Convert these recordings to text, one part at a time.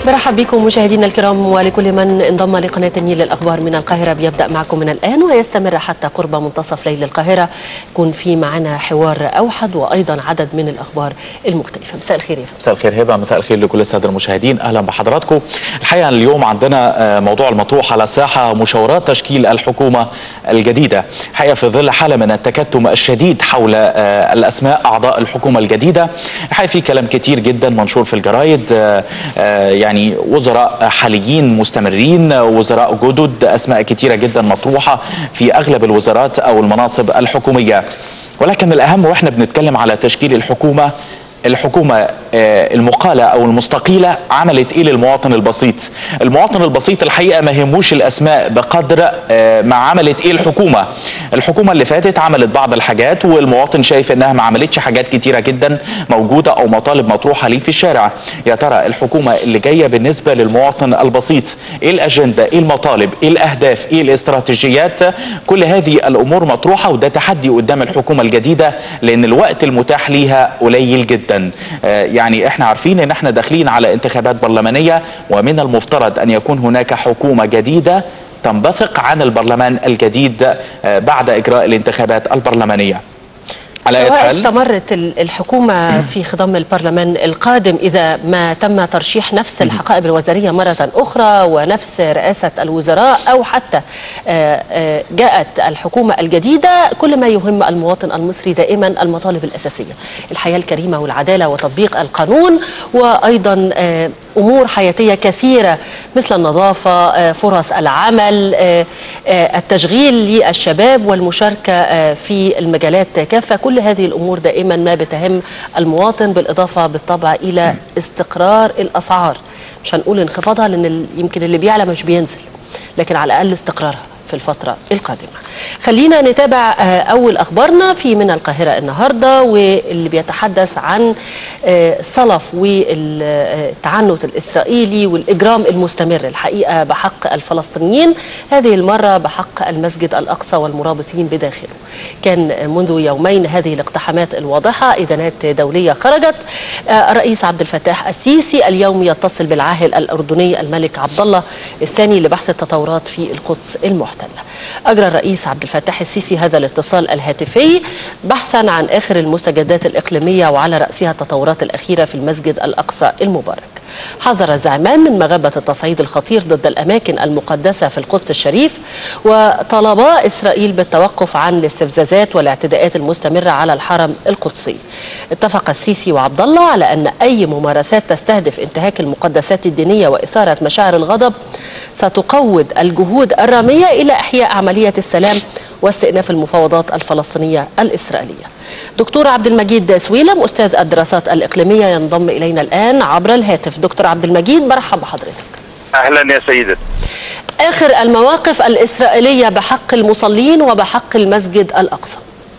برحب بكم مشاهدينا الكرام ولكل من انضم لقناة النيل الأخبار من القاهرة بيبدأ معكم من الآن ويستمر حتى قرب منتصف ليل القاهرة يكون في معنا حوار أوحد وأيضا عدد من الأخبار المختلفة مساء الخير يا مساء الخير هبة مساء الخير لكل السادة المشاهدين أهلا بحضراتكم الحقيقة اليوم عندنا موضوع المطروح على الساحة مشاورات تشكيل الحكومة الجديدة الحقيقة في ظل حالة من التكتم الشديد حول الأسماء أعضاء الحكومة الجديدة الحقيقة في كلام كتير جدا منشور في الجرايد يعني يعني وزراء حاليين مستمرين وزراء جدد أسماء كثيرة جدا مطروحة في أغلب الوزارات أو المناصب الحكومية ولكن الأهم وإحنا بنتكلم على تشكيل الحكومة الحكومة المقالة أو المستقيلة عملت إيه للمواطن البسيط المواطن البسيط الحقيقة ما يهموش الأسماء بقدر ما عملت إيه الحكومة الحكومة اللي فاتت عملت بعض الحاجات والمواطن شايف إنها ما عملتش حاجات كتيرة جدا موجودة أو مطالب مطروحة ليه في الشارع يا ترى الحكومة اللي جاية بالنسبة للمواطن البسيط إيه الأجندة إيه المطالب إيه الأهداف إيه الاستراتيجيات كل هذه الأمور مطروحة وده تحدي قدام الحكومة الجديدة لأن الوقت المتاح ليها قليل جدا يعني احنا عارفين ان احنا داخلين على انتخابات برلمانية ومن المفترض ان يكون هناك حكومة جديدة تنبثق عن البرلمان الجديد بعد اجراء الانتخابات البرلمانيه على سواء استمرت الحكومة في خضم البرلمان القادم إذا ما تم ترشيح نفس الحقائب الوزارية مرة أخرى ونفس رئاسة الوزراء أو حتى جاءت الحكومة الجديدة كل ما يهم المواطن المصري دائما المطالب الأساسية الحياة الكريمة والعدالة وتطبيق القانون وأيضا امور حياتيه كثيره مثل النظافه فرص العمل التشغيل للشباب والمشاركه في المجالات كافه كل هذه الامور دائما ما بتهم المواطن بالاضافه بالطبع الى استقرار الاسعار مش هنقول انخفاضها لان يمكن اللي بيعلى مش بينزل لكن على الاقل استقرارها في الفترة القادمة خلينا نتابع أول أخبارنا في من القاهرة النهاردة واللي بيتحدث عن الصلف والتعنت الإسرائيلي والإجرام المستمر الحقيقة بحق الفلسطينيين هذه المرة بحق المسجد الأقصى والمرابطين بداخله كان منذ يومين هذه الاقتحامات الواضحة إذانات دولية خرجت الرئيس عبد الفتاح السيسي اليوم يتصل بالعاهل الأردني الملك عبد الله الثاني لبحث التطورات في القدس المحتلة أجرى الرئيس عبد الفتاح السيسي هذا الاتصال الهاتفي بحثا عن آخر المستجدات الإقليمية وعلى رأسها التطورات الأخيرة في المسجد الأقصى المبارك حذر الزعمان من مغبة التصعيد الخطير ضد الأماكن المقدسة في القدس الشريف وطلبا إسرائيل بالتوقف عن الاستفزازات والاعتداءات المستمرة على الحرم القدسي اتفق السيسي وعبد الله على أن أي ممارسات تستهدف انتهاك المقدسات الدينية وإثارة مشاعر الغضب ستقود الجهود الرامية إلى إحياء عملية السلام واستئناف المفاوضات الفلسطينية الإسرائيلية دكتور عبد المجيد سويلم أستاذ الدراسات الإقليمية ينضم إلينا الآن عبر الهاتف دكتور عبد المجيد برحب بحضرتك أهلا يا سيدة آخر المواقف الإسرائيلية بحق المصلين وبحق المسجد الأقصى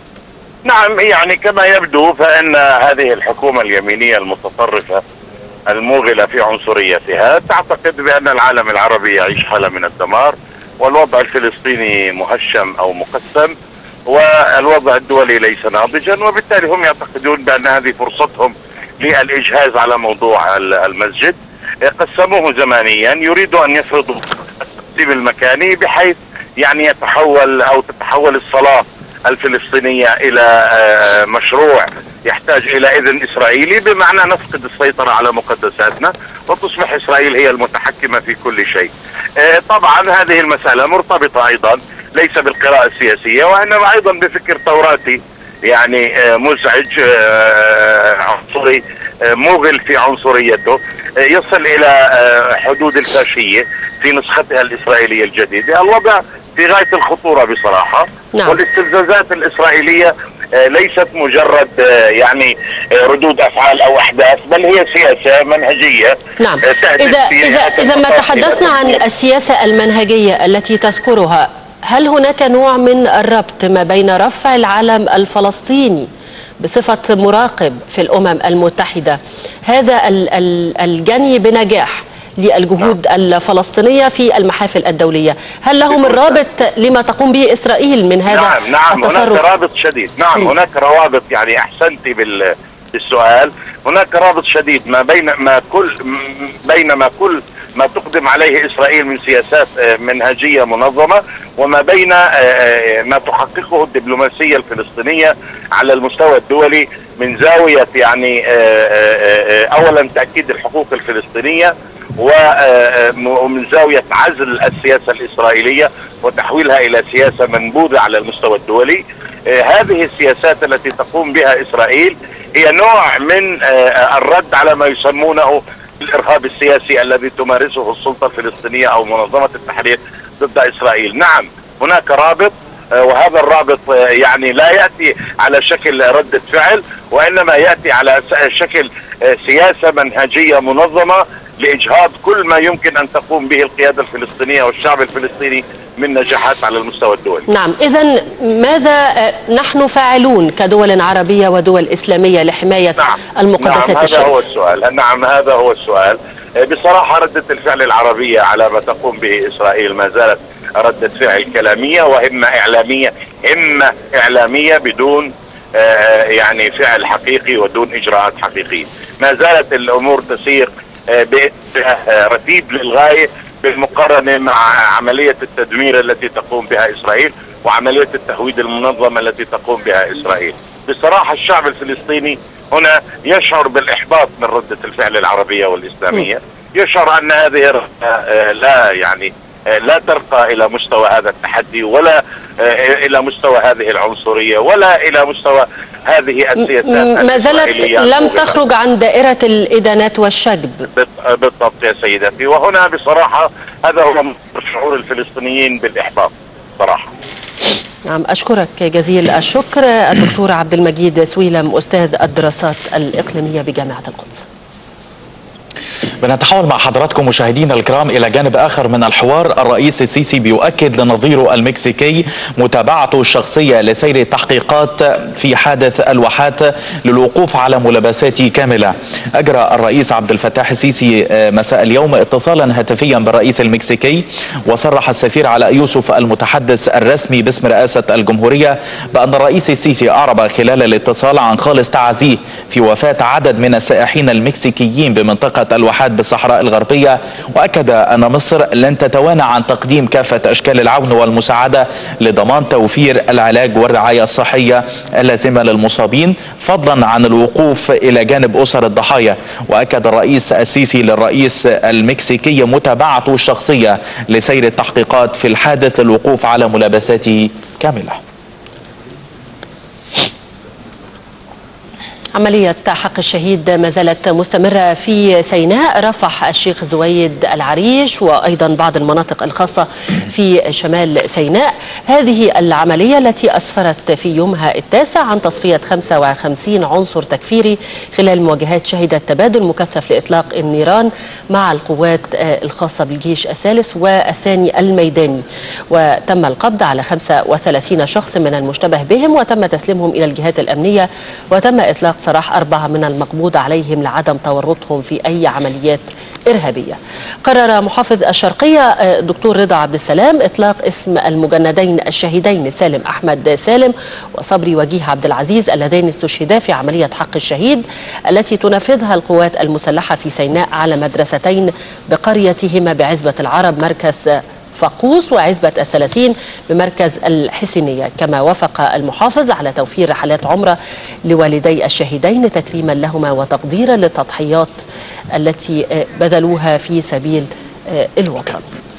نعم يعني كما يبدو فإن هذه الحكومة اليمينية المتطرفة الموغلة في عنصريتها تعتقد بأن العالم العربي يعيش حالة من الدمار والوضع الفلسطيني مهشم او مقسم والوضع الدولي ليس ناضجا وبالتالي هم يعتقدون بان هذه فرصتهم للاجهاز على موضوع المسجد قسموه زمانيا يريدوا ان يفرضوا التقسيم المكاني بحيث يعني يتحول او تتحول الصلاه الفلسطينيه الى مشروع يحتاج الى اذن اسرائيلي بمعنى نفقد السيطره على مقدساتنا وتصبح اسرائيل هي المتحكمه في كل شيء. طبعا هذه المساله مرتبطه ايضا ليس بالقراءه السياسيه وانما ايضا بفكر توراتي يعني مزعج عنصري موغل في عنصريته يصل الى حدود الفاشيه في نسختها الاسرائيليه الجديده، الوضع في غايه الخطوره بصراحه نعم. والاستفزازات الاسرائيليه ليست مجرد يعني ردود افعال او احداث بل هي سياسه منهجيه نعم اذا اذا اذا ما تحدثنا عن السياسه المنهجيه التي تذكرها هل هناك نوع من الربط ما بين رفع العلم الفلسطيني بصفه مراقب في الامم المتحده هذا الجني بنجاح للجهود نعم. الفلسطينية في المحافل الدولية هل لهم الرابط لما تقوم به إسرائيل من هذا نعم نعم التصرف؟ هناك رابط شديد نعم م. هناك روابط يعني أحسنت بال السؤال هناك رابط شديد ما بين ما كل بين ما كل ما تقدم عليه اسرائيل من سياسات منهجيه منظمه وما بين ما تحققه الدبلوماسيه الفلسطينيه على المستوى الدولي من زاويه يعني اولا تاكيد الحقوق الفلسطينيه ومن زاويه عزل السياسه الاسرائيليه وتحويلها الى سياسه منبوذه على المستوى الدولي هذه السياسات التي تقوم بها اسرائيل هي نوع من الرد على ما يسمونه الارهاب السياسي الذي تمارسه السلطه الفلسطينيه او منظمه التحرير ضد اسرائيل، نعم هناك رابط وهذا الرابط يعني لا ياتي على شكل رده فعل وانما ياتي على شكل سياسه منهجيه منظمه لاجهاض كل ما يمكن ان تقوم به القياده الفلسطينيه والشعب الفلسطيني من نجاحات على المستوى الدولي. نعم، اذا ماذا نحن فاعلون كدول عربيه ودول اسلاميه لحمايه نعم. المقدسات نعم الشريفه؟ هذا هو السؤال، نعم هذا هو السؤال. بصراحه رده الفعل العربيه على ما تقوم به اسرائيل ما زالت ردة فعل كلامية وإما إعلامية إما إعلامية بدون آه يعني فعل حقيقي ودون إجراءات حقيقية ما زالت الأمور تسير آه رتيب للغاية بالمقارنة مع عملية التدمير التي تقوم بها إسرائيل وعملية التهويد المنظمة التي تقوم بها إسرائيل بصراحة الشعب الفلسطيني هنا يشعر بالإحباط من ردة الفعل العربية والإسلامية يشعر أن هذه آه لا يعني لا ترقى الى مستوى هذا التحدي ولا الى مستوى هذه العنصريه ولا الى مستوى هذه السياسات ما زالت لم تخرج عن دائره الادانات والشجب بالضبط يا سيدتي وهنا بصراحه هذا هو شعور الفلسطينيين بالاحباط صراحه نعم أشكرك جزيل الشكر الدكتور عبد المجيد سويلم أستاذ الدراسات الإقليمية بجامعة القدس بنتحول مع حضراتكم مشاهدينا الكرام الى جانب اخر من الحوار الرئيس السيسي بيؤكد لنظيره المكسيكي متابعته الشخصيه لسير التحقيقات في حادث الواحات للوقوف على ملابسات كامله اجرى الرئيس عبد الفتاح السيسي مساء اليوم اتصالا هاتفيا بالرئيس المكسيكي وصرح السفير علاء يوسف المتحدث الرسمي باسم رئاسه الجمهوريه بان الرئيس السيسي اعرب خلال الاتصال عن خالص تعزيه في وفاه عدد من السائحين المكسيكيين بمنطقه الواحات بالصحراء الغربية وأكد أن مصر لن تتوانى عن تقديم كافة أشكال العون والمساعدة لضمان توفير العلاج والرعاية الصحية اللازمة للمصابين فضلا عن الوقوف إلى جانب أسر الضحايا وأكد الرئيس السيسي للرئيس المكسيكي متابعته الشخصية لسير التحقيقات في الحادث الوقوف على ملابساته كاملة عملية حق الشهيد ما زالت مستمرة في سيناء رفح الشيخ زويد العريش وأيضا بعض المناطق الخاصة في شمال سيناء هذه العملية التي أسفرت في يومها التاسع عن تصفية 55 عنصر تكفيري خلال مواجهات شهدت تبادل مكثف لإطلاق النيران مع القوات الخاصة بالجيش الثالث والثاني الميداني وتم القبض على 35 شخص من المشتبه بهم وتم تسليمهم إلى الجهات الأمنية وتم إطلاق سراح أربعة من المقبوض عليهم لعدم تورطهم في أي عمليات إرهابية قرر محافظ الشرقية دكتور رضا عبد السلام إطلاق اسم المجندين الشهيدين سالم أحمد سالم وصبري وجيه عبد العزيز اللذين استشهدا في عملية حق الشهيد التي تنفذها القوات المسلحة في سيناء على مدرستين بقريتهما بعزبة العرب مركز فقوس وعزبة الثلاثين بمركز الحسينية كما وافق المحافظ على توفير رحلات عمرة لوالدي الشهيدين تكريما لهما وتقديرا للتضحيات التي بذلوها في سبيل الوطن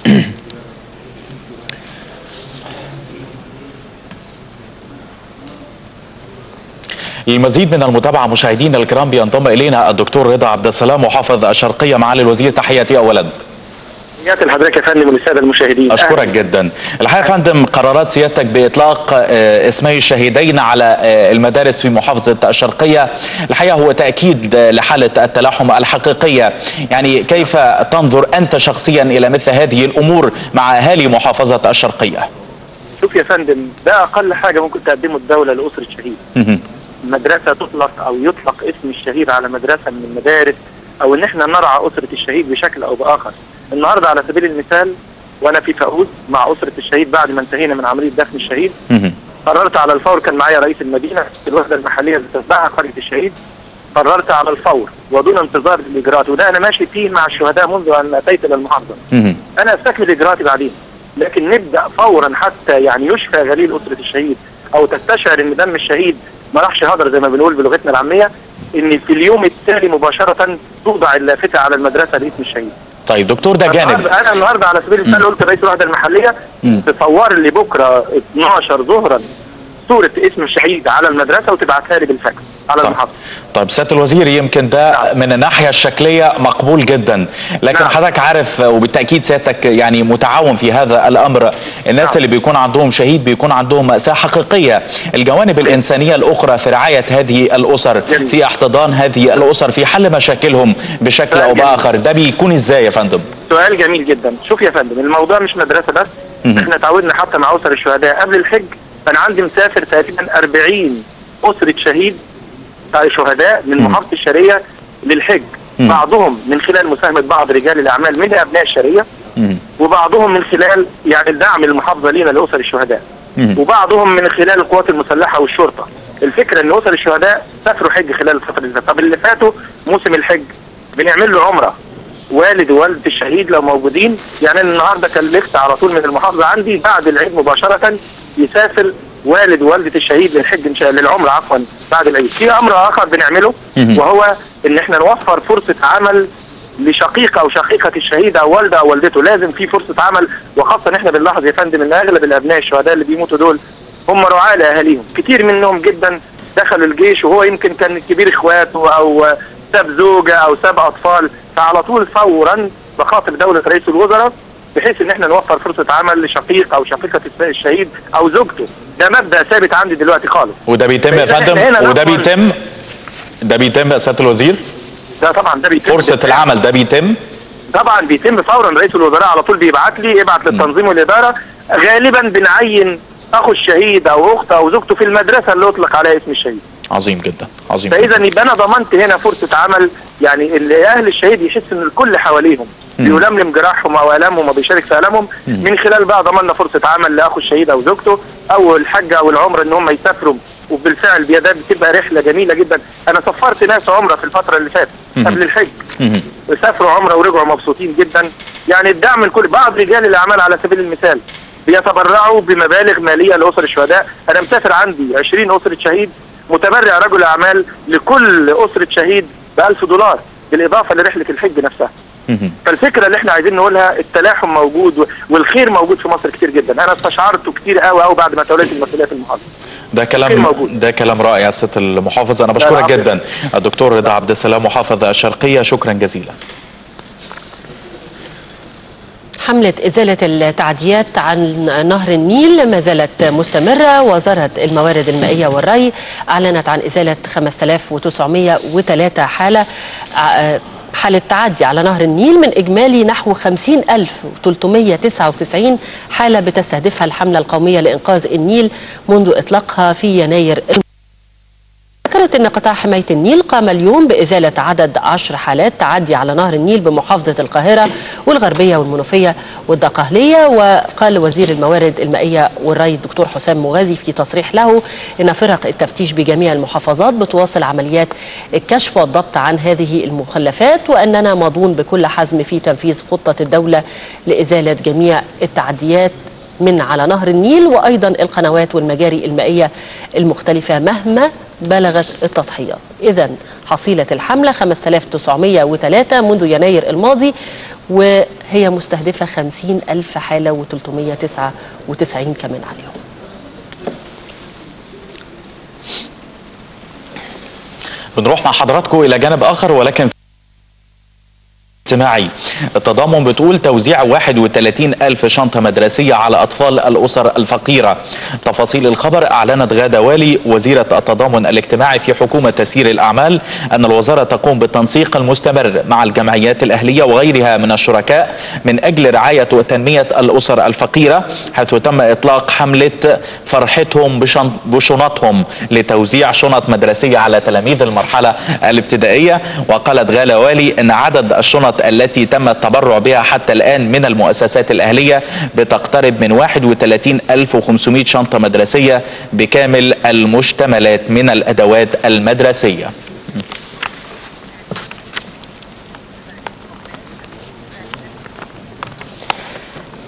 للمزيد من المتابعة مشاهدينا الكرام بينضم إلينا الدكتور رضا عبد السلام محافظ الشرقية معالي الوزير تحياتي أولا تحياتي لحضرتك يا فندم وللساده المشاهدين اشكرك أهلا. جدا الحقيقه يا فندم قرارات سيادتك باطلاق اسمي الشهيدين على المدارس في محافظه الشرقيه الحقيقه هو تاكيد لحاله التلاحم الحقيقيه يعني كيف تنظر انت شخصيا الى مثل هذه الامور مع اهالي محافظه الشرقيه شوف يا فندم ده اقل حاجه ممكن تقدمه الدوله لاسره الشهيد مدرسه تطلق او يطلق اسم الشهيد على مدرسه من المدارس او ان احنا نرعى اسره الشهيد بشكل او باخر النهارده على سبيل المثال وانا في فاقوس مع اسره الشهيد بعد ما انتهينا من عمليه دفن الشهيد قررت على الفور كان معايا رئيس المدينه الوحده المحليه اللي تتبعها قريه الشهيد قررت على الفور ودون انتظار الاجراءات وده انا ماشي فيه مع الشهداء منذ ان اتيت الى المحافظه مهم. انا استكمل اجراءاتي بعدين لكن نبدا فورا حتى يعني يشفى غليل اسره الشهيد او تستشعر ان دم الشهيد ما راحش هدر زي ما بنقول بلغتنا العاميه ان في اليوم التالي مباشره توضع اللافته على المدرسه لاسم الشهيد طيب دكتور ده جانب النهاردة- انا النهارده على سبيل المثال قلت رئيس الوحده المحليه مم. تصور لي بكره 12 ظهرا صوره اسم الشهيد على المدرسه وتبعتها لي بالفاكس على طيب. المحافظه طيب سياده الوزير يمكن ده من الناحيه الشكليه مقبول جدا لكن نعم. حضرتك عارف وبالتاكيد سيادتك يعني متعاون في هذا الامر الناس نعم. اللي بيكون عندهم شهيد بيكون عندهم ماساه حقيقيه الجوانب الانسانيه الاخرى في رعايه هذه الاسر جميل. في احتضان هذه الاسر في حل مشاكلهم بشكل او جميل. باخر ده بيكون ازاي يا فندم سؤال جميل جدا شوف يا فندم الموضوع مش مدرسه بس مهم. احنا تعودنا حتى مع اسر الشهداء قبل الحج انا عندي مسافر تقريبا 40 اسره شهيد شهداء من مم. محافظه الشرقيه للحج مم. بعضهم من خلال مساهمه بعض رجال الاعمال من ابناء الشرقيه مم. وبعضهم من خلال يعني الدعم المحافظه لينا لاسر الشهداء مم. وبعضهم من خلال القوات المسلحه والشرطه الفكره ان اسر الشهداء سافروا حج خلال الفتره اللي فاتت طب اللي فاتوا موسم الحج بنعمل له عمره والد ووالده الشهيد لو موجودين يعني أنا النهارده كلفت على طول من المحافظه عندي بعد العيد مباشره يسافر والد ووالده الشهيد للحج ان شاء للعمره عفوا بعد العيد في امر اخر بنعمله مهم. وهو ان احنا نوفر فرصه عمل لشقيق او شقيقه الشهيد او والده او والدته لازم في فرصه عمل وخاصه ان احنا بنلاحظ يا فندم ان اغلب الابناء الشهداء اللي بيموتوا دول هم رعاة لاهاليهم كتير منهم جدا دخلوا الجيش وهو يمكن كان كبير اخواته او ساب زوجه او ساب اطفال فعلى طول فورا بخاطب دوله رئيس الوزراء بحيث ان احنا نوفر فرصه عمل لشقيق او شقيقه الشهيد او زوجته ده مبدا ثابت عندي دلوقتي خالص وده بيتم يا فإذا إحنا فندم هنا وده نقول- بيتم ده بيتم يا سياده الوزير ده طبعا ده بيتم فرصه العمل ده بيتم طبعا بيتم فورا رئيس الوزراء على طول بيبعت لي ابعت للتنظيم والاداره غالبا بنعين اخو الشهيد او اخته او زوجته في المدرسه اللي اطلق عليها اسم الشهيد عظيم جدا عظيم جدا. فاذا يبقى انا ضمنت هنا فرصه عمل يعني اللي اهل الشهيد يحس ان الكل حواليهم مم. بيلملم جراحهم او الامهم وبيشارك في المهم مم. من خلال بقى ضمننا فرصه عمل لاخو الشهيد او زوجته او الحج او العمره ان هم يسافروا وبالفعل بيدا بتبقى رحله جميله جدا انا سفرت ناس عمره في الفتره اللي فاتت مم. قبل الحج مهم. سافروا عمره ورجعوا مبسوطين جدا يعني الدعم من كل بعض رجال الاعمال على سبيل المثال بيتبرعوا بمبالغ ماليه لاسر الشهداء انا مسافر عندي 20 اسره شهيد متبرع رجل اعمال لكل اسره شهيد ب 1000 دولار بالاضافه لرحله الحج نفسها مهم. فالفكره اللي احنا عايزين نقولها التلاحم موجود و- والخير موجود في مصر كتير جدا انا استشعرته كتير قوي قوي بعد ما توليت المسؤوليه في المحافظه ده الخير كلام موجود. ده كلام رائع يا سياده المحافظ انا بشكرك العفو. جدا الدكتور رضا عبد السلام محافظ الشرقيه شكرا جزيلا حملة إزالة التعديات عن نهر النيل ما زالت مستمرة وزارة الموارد المائية والري أعلنت عن إزالة 5903 حالة ع- حالة تعدي على نهر النيل من إجمالي نحو 50399 حالة بتستهدفها الحملة القومية لإنقاذ النيل منذ إطلاقها في يناير الم... ذكرت ان قطاع حمايه النيل قام اليوم بازاله عدد عشر حالات تعدي على نهر النيل بمحافظه القاهره والغربيه والمنوفيه والدقهليه وقال وزير الموارد المائيه والري الدكتور حسام مغازي في تصريح له ان فرق التفتيش بجميع المحافظات بتواصل عمليات الكشف والضبط عن هذه المخلفات واننا ماضون بكل حزم في تنفيذ خطه الدوله لازاله جميع التعديات من على نهر النيل وايضا القنوات والمجاري المائيه المختلفه مهما بلغت التضحيات إذا حصيلة الحملة 5903 منذ يناير الماضي وهي مستهدفة 50 ألف حالة و399 كمان عليهم بنروح مع حضراتكم الى جانب اخر ولكن اجتماعي التضامن بتقول توزيع 31 ألف شنطة مدرسية على أطفال الأسر الفقيرة تفاصيل الخبر أعلنت غادة والي وزيرة التضامن الاجتماعي في حكومة تسيير الأعمال أن الوزارة تقوم بالتنسيق المستمر مع الجمعيات الأهلية وغيرها من الشركاء من أجل رعاية وتنمية الأسر الفقيرة حيث تم إطلاق حملة فرحتهم بشن- بشنطهم لتوزيع شنط مدرسية على تلاميذ المرحلة الابتدائية وقالت غالة والي أن عدد الشنط التي تم التبرع بها حتى الآن من المؤسسات الأهلية بتقترب من 31500 شنطة مدرسية بكامل المشتملات من الأدوات المدرسية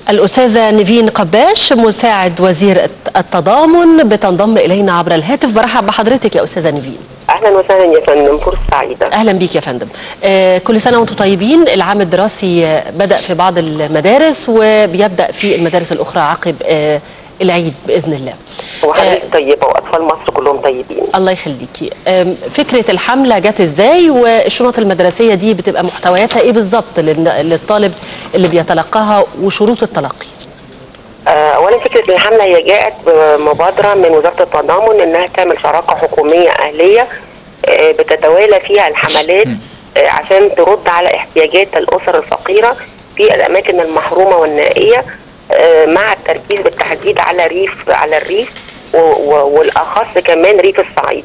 الأستاذة نيفين قباش مساعد وزير التضامن بتنضم إلينا عبر الهاتف برحب بحضرتك يا أستاذة نيفين اهلا وسهلا يا فندم فرصه سعيده اهلا بيك يا فندم آه كل سنه وانتم طيبين العام الدراسي بدا في بعض المدارس وبيبدا في المدارس الاخرى عقب آه العيد باذن الله وحضرتك آه طيبه واطفال مصر كلهم طيبين الله يخليكي آه فكره الحمله جت ازاي والشنط المدرسيه دي بتبقى محتوياتها ايه بالظبط للطالب اللي بيتلقاها وشروط التلقي اولا فكره الحمله هي جاءت بمبادره من وزاره التضامن انها تعمل شراكه حكوميه اهليه بتتوالى فيها الحملات عشان ترد على احتياجات الاسر الفقيره في الاماكن المحرومه والنائيه مع التركيز بالتحديد على ريف على الريف والاخص كمان ريف الصعيد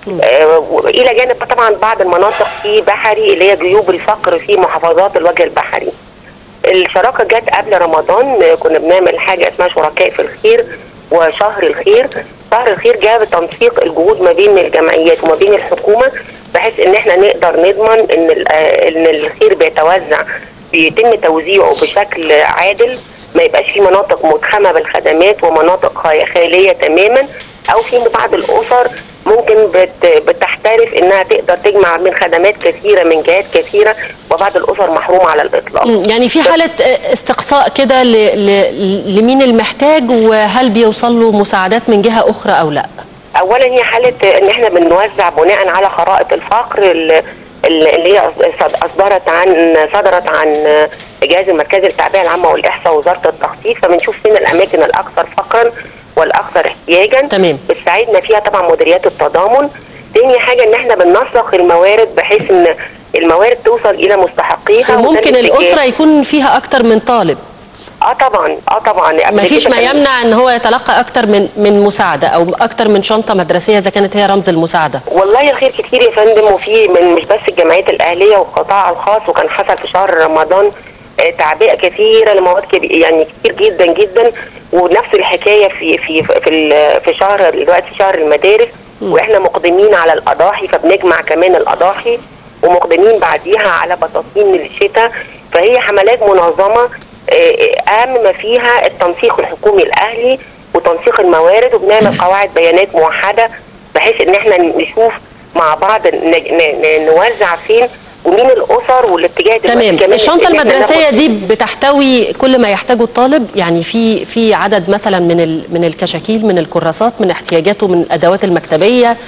الى جانب طبعا بعض المناطق في بحري اللي هي جيوب الفقر في محافظات الوجه البحري الشراكه جت قبل رمضان كنا بنعمل حاجه اسمها شركاء في الخير وشهر الخير شهر الخير جاء بتنسيق الجهود ما بين الجمعيات وما بين الحكومه بحيث ان احنا نقدر نضمن ان ان الخير بيتوزع بيتم توزيعه بشكل عادل ما يبقاش في مناطق متخمه بالخدمات ومناطق خاليه تماما او في بعض الاسر ممكن بت بتحترف انها تقدر تجمع من خدمات كثيره من جهات كثيره وبعض الاسر محرومه على الاطلاق. يعني في حاله استقصاء كده لمين المحتاج وهل بيوصل له مساعدات من جهه اخرى او لا؟ اولا هي حاله ان احنا بنوزع بناء على خرائط الفقر اللي هي اصدرت عن صدرت عن جهاز المركزي للتعبئه العامه والاحصاء ووزاره التخطيط فبنشوف فين الاماكن الاكثر فقرا والاكثر احتياجا تمام بتساعدنا فيها طبعا مديريات التضامن تاني حاجه ان احنا بننسق الموارد بحيث ان الموارد توصل الى مستحقيها وممكن الاسره يكون فيها اكتر من طالب اه طبعا اه طبعا ما فيش ما يمنع ان هو يتلقى اكتر من من مساعده او اكتر من شنطه مدرسيه اذا كانت هي رمز المساعده والله الخير كتير يا فندم وفي من مش بس الجمعيات الاهليه والقطاع الخاص وكان حصل في شهر رمضان تعبئه كثيره لمواد كبير يعني كتير جدا جدا ونفس الحكايه في في في في شهر دلوقتي شهر المدارس م. واحنا مقدمين على الاضاحي فبنجمع كمان الاضاحي ومقدمين بعديها على بطاطين الشتاء فهي حملات منظمه اهم ما فيها التنسيق الحكومي الاهلي وتنسيق الموارد وبنعمل قواعد بيانات موحده بحيث ان احنا نشوف مع بعض نوزع فين ومين الاسر والاتجاه تمام الشنطه المدرسيه دي بتحتوي كل ما يحتاجه الطالب يعني في في عدد مثلا من من الكشاكيل من الكراسات من احتياجاته من الادوات المكتبيه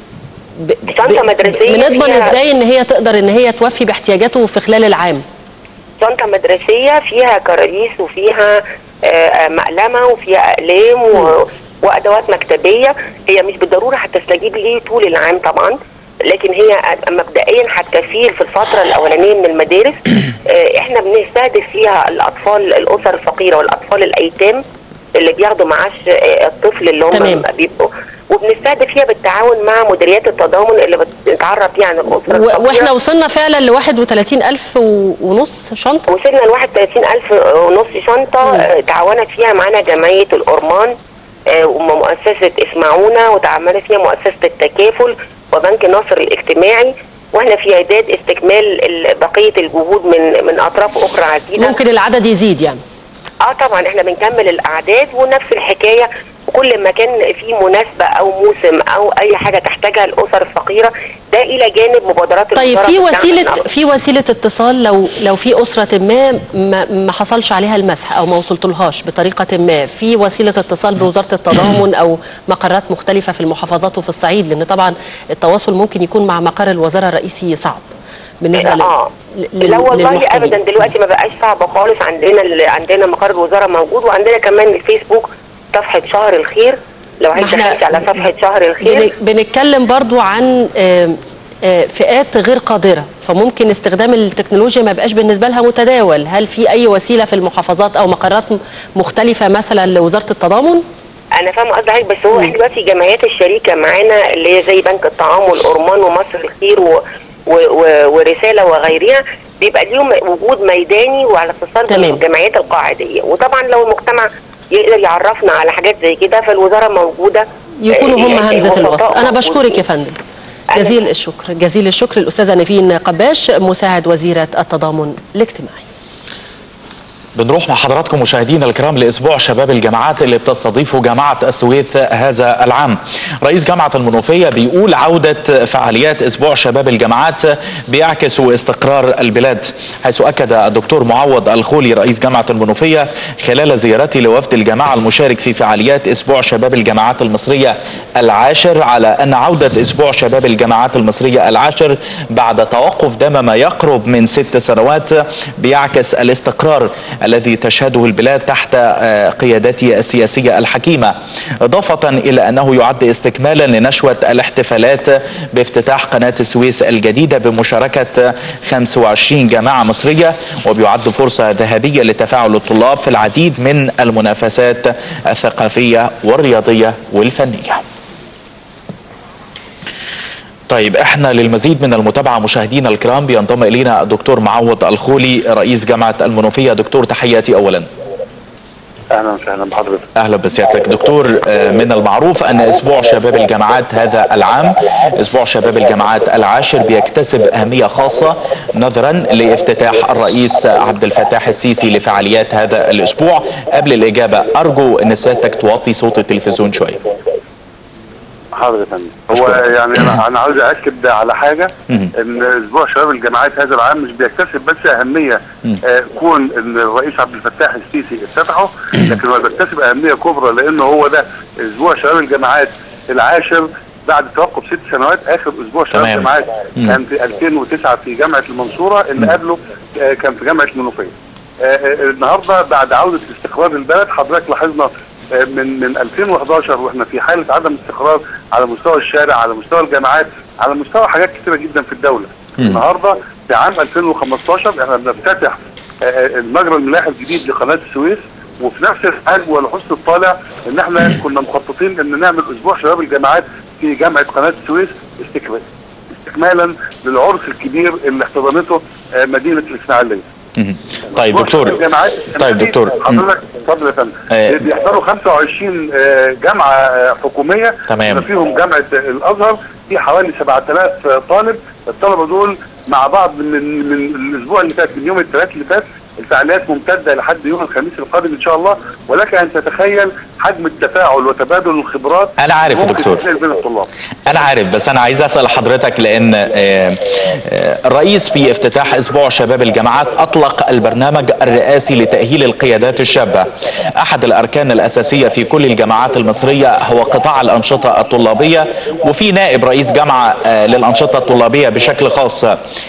شنطه مدرسيه بنضمن ازاي ان هي تقدر ان هي توفي باحتياجاته في خلال العام شنطه مدرسيه فيها كراريس وفيها مقلمه وفيها اقلام و... وادوات مكتبيه هي مش بالضروره هتستجيب ليه طول العام طبعا لكن هي مبدئيا هتكفيل في الفتره الاولانيه من المدارس احنا بنستهدف فيها الاطفال الاسر الفقيره والاطفال الايتام اللي بياخدوا معاش الطفل اللي هم بيبقوا وبنستهدف فيها بالتعاون مع مديريات التضامن اللي بتتعرف فيها عن الاسره الفقيره واحنا وصلنا فعلا ل 31000 ونص شنطه وصلنا ل 31000 ونص شنطه مم. تعاونت فيها معانا جمعيه الأورمان ومؤسسه اسمعونا وتعاملت فيها مؤسسه التكافل وبنك الناصر الاجتماعي واحنا في اعداد استكمال بقيه الجهود من من اطراف اخرى عديده ممكن العدد يزيد يعني اه طبعا احنا بنكمل الاعداد ونفس الحكايه كل ما كان في مناسبه او موسم او اي حاجه تحتاجها الاسر الفقيره ده الى جانب مبادرات طيب في وسيله في وسيله اتصال لو لو في اسره ما ما حصلش عليها المسح او ما وصلتلهاش بطريقه ما في وسيله اتصال بوزاره التضامن او مقرات مختلفه في المحافظات وفي الصعيد لان طبعا التواصل ممكن يكون مع مقر الوزاره الرئيسي صعب بالنسبه اه لا والله ابدا دلوقتي ما بقاش صعب خالص عندنا عندنا مقر الوزاره موجود وعندنا كمان الفيسبوك صفحه شهر الخير لو عايز تخش على صفحه شهر الخير بنتكلم برضو عن فئات غير قادره فممكن استخدام التكنولوجيا ما يبقاش بالنسبه لها متداول هل في اي وسيله في المحافظات او مقرات مختلفه مثلا لوزاره التضامن انا فاهمه قصدي حضرتك بس هو احنا دلوقتي جمعيات الشريكه معانا اللي هي زي بنك الطعام والأورمان ومصر الخير و... و... و... ورساله وغيرها بيبقى ليهم وجود ميداني وعلى اتصال بالجمعيات القاعديه وطبعا لو المجتمع يقدر يعرفنا على حاجات زي كده فالوزاره موجوده يكونوا هم همزه الوصل انا بشكرك يا فندم جزيل الشكر جزيل الشكر الاستاذه نيفين قباش مساعد وزيره التضامن الاجتماعي بنروح مع حضراتكم مشاهدينا الكرام لاسبوع شباب الجامعات اللي بتستضيفه جامعه السويس هذا العام. رئيس جامعه المنوفيه بيقول عوده فعاليات اسبوع شباب الجامعات بيعكس استقرار البلاد، حيث اكد الدكتور معوض الخولي رئيس جامعه المنوفيه خلال زيارته لوفد الجامعه المشارك في فعاليات اسبوع شباب الجامعات المصريه العاشر على ان عوده اسبوع شباب الجامعات المصريه العاشر بعد توقف دام ما يقرب من ست سنوات بيعكس الاستقرار الذي تشهده البلاد تحت قيادته السياسية الحكيمة إضافة إلى أنه يعد استكمالا لنشوة الاحتفالات بافتتاح قناة السويس الجديدة بمشاركة 25 جامعة مصرية وبيعد فرصة ذهبية لتفاعل الطلاب في العديد من المنافسات الثقافية والرياضية والفنية طيب احنا للمزيد من المتابعه مشاهدينا الكرام بينضم الينا الدكتور معوض الخولي رئيس جامعه المنوفيه دكتور تحياتي اولا اهلا وسهلا بحضرتك اهلا بسيادتك دكتور من المعروف ان اسبوع شباب الجامعات هذا العام اسبوع شباب الجامعات العاشر بيكتسب اهميه خاصه نظرا لافتتاح الرئيس عبد الفتاح السيسي لفعاليات هذا الاسبوع قبل الاجابه ارجو ان سيادتك توطي صوت التلفزيون شويه حاضر يا فندم هو يعني انا انا عاوز اكد على حاجه ان اسبوع شباب الجامعات هذا العام مش بيكتسب بس اهميه آه كون ان الرئيس عبد الفتاح السيسي افتتحه لكن هو بيكتسب اهميه كبرى لانه هو ده اسبوع شباب الجامعات العاشر بعد توقف ست سنوات اخر اسبوع شباب الجامعات كان في 2009 في جامعه المنصوره اللي قبله آه كان في جامعه المنوفيه آه النهارده بعد عوده استقرار البلد حضرتك لاحظنا من من 2011 واحنا في حاله عدم استقرار على مستوى الشارع على مستوى الجامعات على مستوى حاجات كثيره جدا في الدوله النهارده في عام 2015 احنا بنفتتح المجرى الملاحي الجديد لقناه السويس وفي نفس الحال ولحسن الطالع ان احنا كنا مخططين ان نعمل اسبوع شباب الجامعات في جامعه قناه السويس استكمال استكمالا للعرس الكبير اللي احتضنته مدينه الاسماعيليه طيب دكتور طيب دكتور حضرتك اتفضل يا فندم بيحضروا 25 جامعه حكوميه تمام فيهم جامعه الازهر في حوالي 7000 طالب الطلبه دول مع بعض من من الاسبوع اللي فات من يوم الثلاث اللي فات الفعاليات ممتده لحد يوم الخميس القادم ان شاء الله ولك ان تتخيل حجم التفاعل وتبادل الخبرات انا عارف يا دكتور بين الطلاب انا عارف بس انا عايز اسال حضرتك لان الرئيس في افتتاح اسبوع شباب الجامعات اطلق البرنامج الرئاسي لتاهيل القيادات الشابه احد الاركان الاساسيه في كل الجامعات المصريه هو قطاع الانشطه الطلابيه وفي نائب رئيس جامعه للانشطه الطلابيه بشكل خاص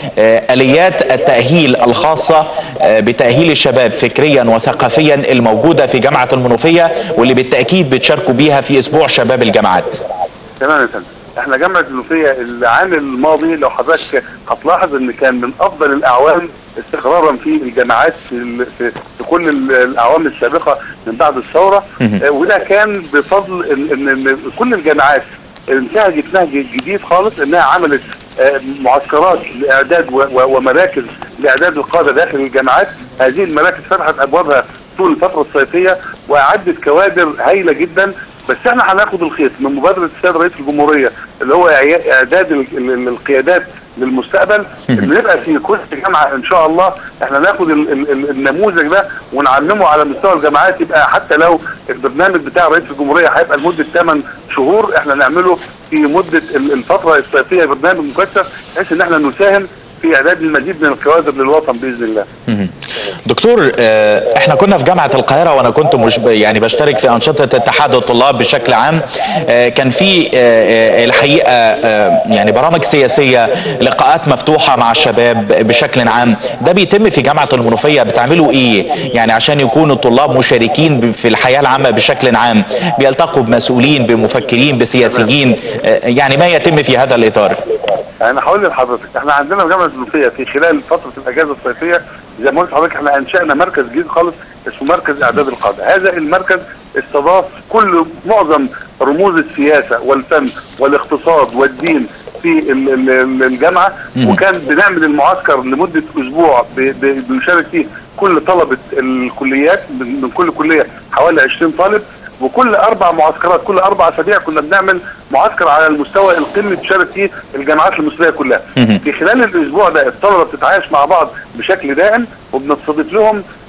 اليات التاهيل الخاصه بتاهيل الشباب فكريا وثقافيا الموجوده في جامعه المنوفيه واللي بالتاكيد بتشاركوا بيها في اسبوع شباب الجامعات. تمام يا فندم. احنا جامعه المنوفيه العام الماضي لو حضرتك هتلاحظ ان كان من افضل الاعوام استقرارا في الجامعات في, في, في كل الاعوام السابقه من بعد الثوره اه وده كان بفضل ان, إن كل الجامعات انتهجت نهج جديد خالص انها عملت اه معسكرات لاعداد ومراكز لاعداد القاده داخل الجامعات هذه المراكز فتحت ابوابها طول الفتره الصيفيه واعدت كوادر هايله جدا بس احنا هناخد الخيط من مبادره السيد رئيس الجمهوريه اللي هو اعداد القيادات للمستقبل ان يبقى في كل جامعه ان شاء الله احنا ناخد ال ال النموذج ده ونعممه على مستوى الجامعات يبقى حتى لو البرنامج بتاع رئيس الجمهوريه هيبقى لمده 8 شهور احنا نعمله في مده الفتره الصيفيه برنامج مكثف بحيث ان احنا نساهم في اعداد المزيد من الكوادر للوطن باذن الله. دكتور احنا كنا في جامعه القاهره وانا كنت مش يعني بشترك في انشطه اتحاد الطلاب بشكل عام كان في الحقيقه يعني برامج سياسيه لقاءات مفتوحه مع الشباب بشكل عام ده بيتم في جامعه المنوفيه بتعملوا ايه يعني عشان يكونوا الطلاب مشاركين في الحياه العامه بشكل عام بيلتقوا بمسؤولين بمفكرين بسياسيين يعني ما يتم في هذا الاطار انا هقول لحضرتك احنا عندنا في جامعه المنوفيه في خلال فتره الاجازه الصيفيه زي ما قلت لحضرتك احنا انشانا مركز جديد خالص اسمه مركز اعداد القاده هذا المركز استضاف كل معظم رموز السياسه والفن والاقتصاد والدين في الجامعه وكان بنعمل المعسكر لمده اسبوع بنشارك فيه كل طلبه الكليات من كل كليه حوالي 20 طالب وكل اربع معسكرات كل اربع اسابيع كنا بنعمل معسكر على المستوى القمي تشارك فيه الجامعات المصريه كلها. في خلال الاسبوع ده الطلبه بتتعايش مع بعض بشكل دائم وبنستضيف لهم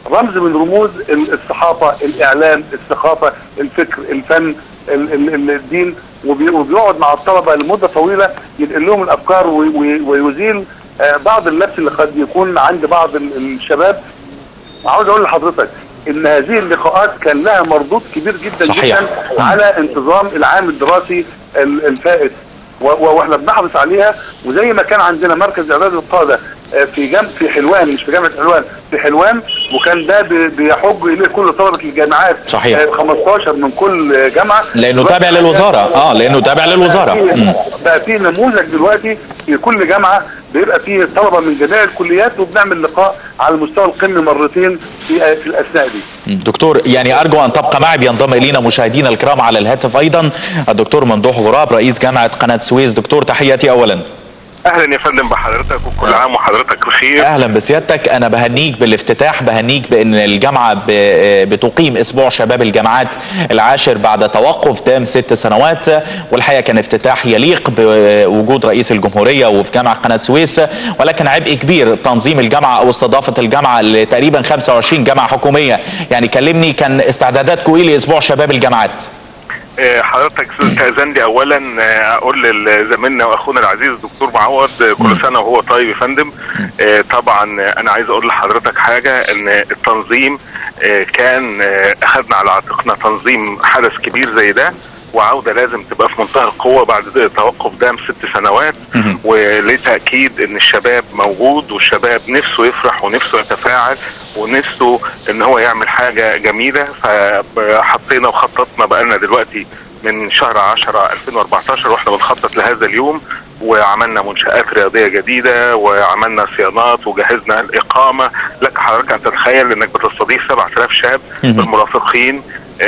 رمز من رموز الصحافه الاعلام الثقافه الفكر الفن ال- ال- الدين وبي- وبيقعد مع الطلبه لمده طويله ينقل لهم الافكار وي- وي- ويزيل آه، بعض اللبس اللي قد يكون عند بعض ال- الشباب عاوز اقول لحضرتك ان هذه اللقاءات كان لها مردود كبير جدا صحيح. جدا على انتظام العام الدراسي ال- الفائت و- و- واحنا بنحرص عليها وزي ما كان عندنا مركز اعداد القاده آه، في جنب في حلوان مش في جامعه حلوان في حلوان وكان ده بي- بيحج اليه كل طلبه الجامعات صحيح. آه، 15 من كل جامعه لانه تابع للوزاره اه لانه تابع للوزاره مم. بقى في نموذج دلوقتي في كل جامعه بيبقى فيه طلبه من جميع الكليات وبنعمل لقاء على مستوى القمه مرتين في في الاثناء دي دكتور يعني ارجو ان تبقى معي بينضم الينا مشاهدينا الكرام على الهاتف ايضا الدكتور ممدوح غراب رئيس جامعه قناه السويس دكتور تحياتي اولا اهلا يا فندم بحضرتك وكل عام وحضرتك بخير اهلا بسيادتك انا بهنيك بالافتتاح بهنيك بان الجامعه ب- بتقيم اسبوع شباب الجامعات العاشر بعد توقف دام ست سنوات والحقيقه كان افتتاح يليق بوجود رئيس الجمهوريه وفي جامعه قناه السويس ولكن عبء كبير تنظيم الجامعه او استضافه الجامعه لتقريبا 25 جامعه حكوميه يعني كلمني كان استعداداتكم ايه لاسبوع شباب الجامعات آه، حضرتك تأذن لي اولا آه، اقول لزميلنا واخونا العزيز الدكتور معوض آه، كل سنه وهو طيب يا فندم آه، طبعا آه، انا عايز اقول لحضرتك حاجه ان التنظيم آه، كان آه، اخذنا على عاتقنا تنظيم حدث كبير زي ده وعودة لازم تبقى في منتهى القوة بعد توقف دام ست سنوات ولتأكيد ان الشباب موجود والشباب نفسه يفرح ونفسه يتفاعل ونفسه ان هو يعمل حاجة جميلة فحطينا وخططنا بقالنا دلوقتي من شهر 10 2014 واحنا بنخطط لهذا اليوم وعملنا منشآت رياضية جديدة وعملنا صيانات وجهزنا الإقامة لك حضرتك أن تتخيل أنك بتستضيف 7000 شاب بالمرافقين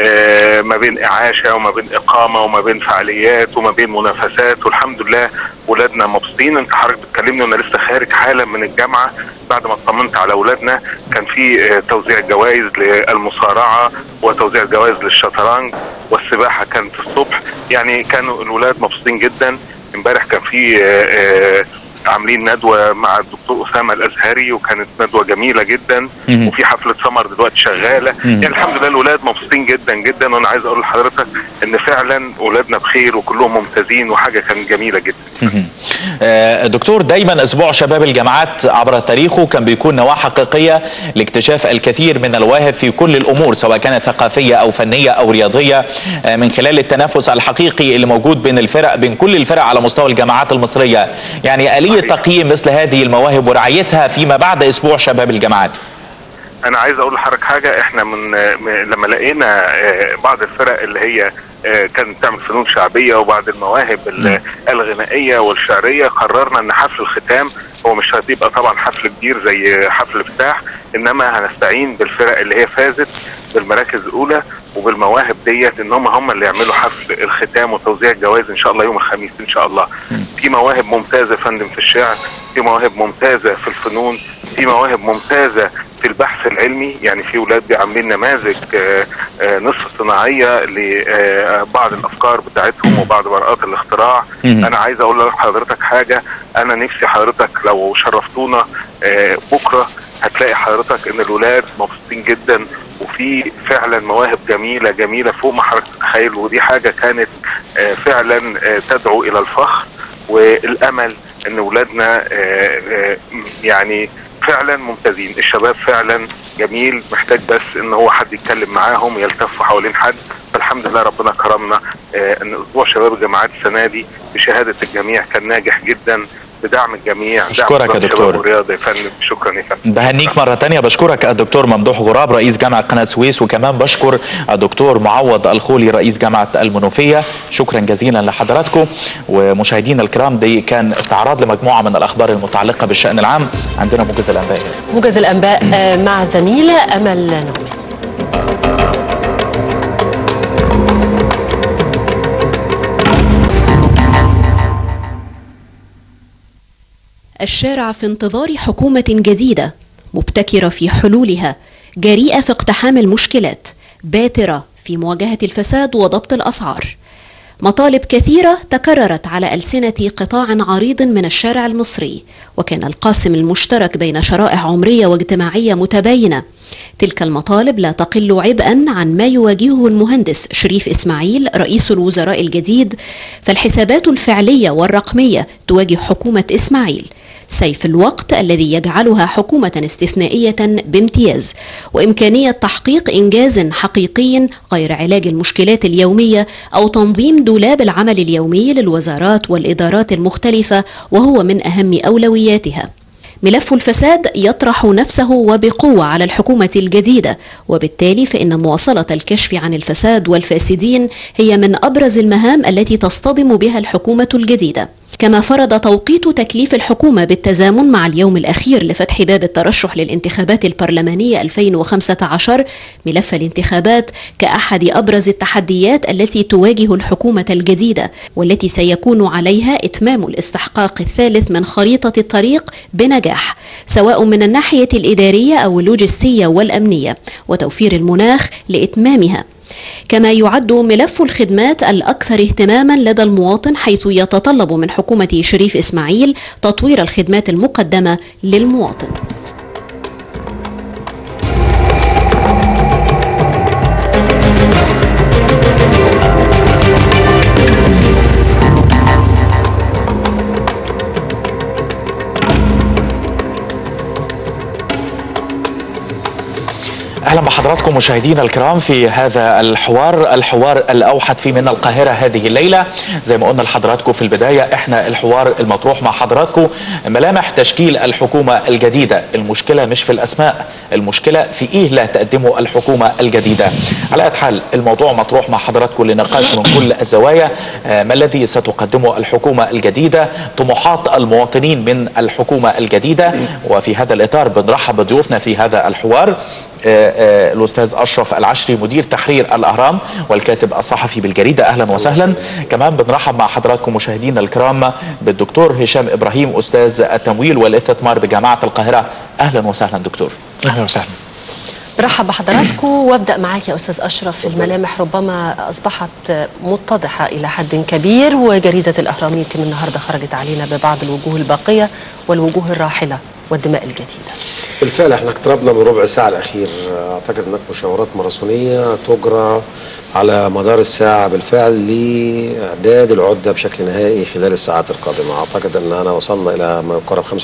آه، ما بين إعاشة وما بين إقامة وما بين فعاليات وما بين منافسات والحمد لله ولادنا مبسوطين أنت حضرتك بتكلمني وأنا لسه خارج حالا من الجامعة بعد ما اطمنت على أولادنا كان في آه، توزيع جوائز للمصارعة وتوزيع جوائز للشطرنج والسباحة كانت الصبح يعني كانوا الولاد مبسوطين جدا امبارح كان في آه، آه، عاملين ندوه مع الدكتور اسامه الازهري وكانت ندوه جميله جدا مم. وفي حفله سمر دلوقتي شغاله مم. يعني الحمد لله الولاد مبسوطين جدا جدا وانا عايز اقول لحضرتك ان فعلا اولادنا بخير وكلهم ممتازين وحاجه كانت جميله جدا مهم. آه، دكتور دايما اسبوع شباب الجامعات عبر تاريخه كان بيكون نواه حقيقيه لاكتشاف الكثير من الواهب في كل الامور سواء كانت ثقافيه او فنيه او رياضيه آه، من خلال التنافس الحقيقي اللي موجود بين الفرق بين كل الفرق على مستوى الجامعات المصريه يعني اليه صحيح. تقييم مثل هذه المواهب ورعايتها فيما بعد اسبوع شباب الجامعات انا عايز اقول لحضرتك حاجه احنا من من- لما لقينا آه، بعض الفرق اللي هي آه، كانت تعمل فنون شعبيه وبعض المواهب ال- الغنائيه والشعريه قررنا ان حفل الختام هو مش هتبقى طبعا حفل كبير زي حفل افتتاح انما هنستعين بالفرق اللي هي فازت بالمراكز الاولى وبالمواهب ديت ان هم هم اللي يعملوا حفل الختام وتوزيع الجوائز ان شاء الله يوم الخميس ان شاء الله في مواهب ممتازه يا فندم في الشعر في مواهب ممتازه في الفنون في مواهب ممتازه في البحث العلمي يعني في ولاد عاملين نماذج آه، آه، نصف صناعيه لبعض الافكار بتاعتهم وبعض براءات الاختراع مم. انا عايز اقول لحضرتك حاجه انا نفسي حضرتك لو شرفتونا آه، بكره هتلاقي حضرتك ان الولاد مبسوطين جدا وفي فعلا مواهب جميله جميله فوق ما حضرتك تتخيل ودي حاجه كانت آه، فعلا آه، تدعو الى الفخر والامل ان ولادنا آه، آه، يعني فعلا ممتازين الشباب فعلا جميل محتاج بس ان هو حد يتكلم معاهم يلتفوا حوالين حد فالحمد لله ربنا كرمنا آه، ان اسبوع شباب الجامعات السنه دي بشهاده الجميع كان ناجح جدا بدعم الجميع دعم أشكرك يا وزارة دكتور. الشباب والرياضه يا فندم شكرا يا فندم بهنيك مرة تانية بشكرك الدكتور ممدوح غراب رئيس جامعة قناة سويس وكمان بشكر الدكتور معوض الخولي رئيس جامعة المنوفية شكرا جزيلا لحضراتكم ومشاهدينا الكرام دي كان استعراض لمجموعة من الأخبار المتعلقة بالشأن العام عندنا موجز الأنباء موجز الأنباء آه، مع زميلة أمل نعمان الشارع في انتظار حكومة جديدة مبتكرة في حلولها جريئة في اقتحام المشكلات باترة في مواجهة الفساد وضبط الأسعار مطالب كثيرة تكررت على ألسنة قطاع عريض من الشارع المصري وكان القاسم المشترك بين شرائح عمرية واجتماعية متباينة تلك المطالب لا تقل عبئا عن ما يواجهه المهندس شريف اسماعيل رئيس الوزراء الجديد فالحسابات الفعليه والرقميه تواجه حكومه اسماعيل سيف الوقت الذي يجعلها حكومه استثنائيه بامتياز وامكانيه تحقيق انجاز حقيقي غير علاج المشكلات اليوميه او تنظيم دولاب العمل اليومي للوزارات والادارات المختلفه وهو من اهم اولوياتها ملف الفساد يطرح نفسه وبقوة على الحكومة الجديدة وبالتالي فإن مواصلة الكشف عن الفساد والفاسدين هي من أبرز المهام التي تصطدم بها الحكومة الجديدة كما فرض توقيت تكليف الحكومة بالتزامن مع اليوم الأخير لفتح باب الترشح للانتخابات البرلمانية 2015 ملف الانتخابات كأحد أبرز التحديات التي تواجه الحكومة الجديدة والتي سيكون عليها إتمام الاستحقاق الثالث من خريطة الطريق بنجاح سواء من الناحية الإدارية أو اللوجستية والأمنية وتوفير المناخ لإتمامها كما يعد ملف الخدمات الأكثر اهتماما لدى المواطن حيث يتطلب من حكومة شريف إسماعيل تطوير الخدمات المقدمة للمواطن اهلا بحضراتكم مشاهدينا الكرام في هذا الحوار الحوار الاوحد في من القاهره هذه الليله زي ما قلنا لحضراتكم في البدايه احنا الحوار المطروح مع حضراتكم ملامح تشكيل الحكومه الجديده المشكله مش في الاسماء المشكله في ايه لا تقدمه الحكومه الجديده على اي حال الموضوع مطروح مع حضراتكم لنقاش من كل الزوايا ما الذي ستقدمه الحكومه الجديده طموحات المواطنين من الحكومه الجديده وفي هذا الاطار بنرحب بضيوفنا في هذا الحوار الاستاذ اشرف العشري مدير تحرير الاهرام والكاتب الصحفي بالجريده اهلا وسهلا كمان بنرحب مع حضراتكم مشاهدينا الكرام بالدكتور هشام ابراهيم استاذ التمويل والاستثمار بجامعه القاهره اهلا وسهلا دكتور اهلا وسهلا برحب بحضراتكم وابدا معاك يا استاذ اشرف الملامح ربما اصبحت متضحه الى حد كبير وجريده الاهرام يمكن النهارده خرجت علينا ببعض الوجوه الباقيه والوجوه الراحله والدماء الجديده. بالفعل احنا اقتربنا من ربع ساعه الاخير اعتقد هناك مشاورات ماراثونيه تجرى على مدار الساعه بالفعل لاعداد العده بشكل نهائي خلال الساعات القادمه اعتقد اننا وصلنا الى ما يقارب 85%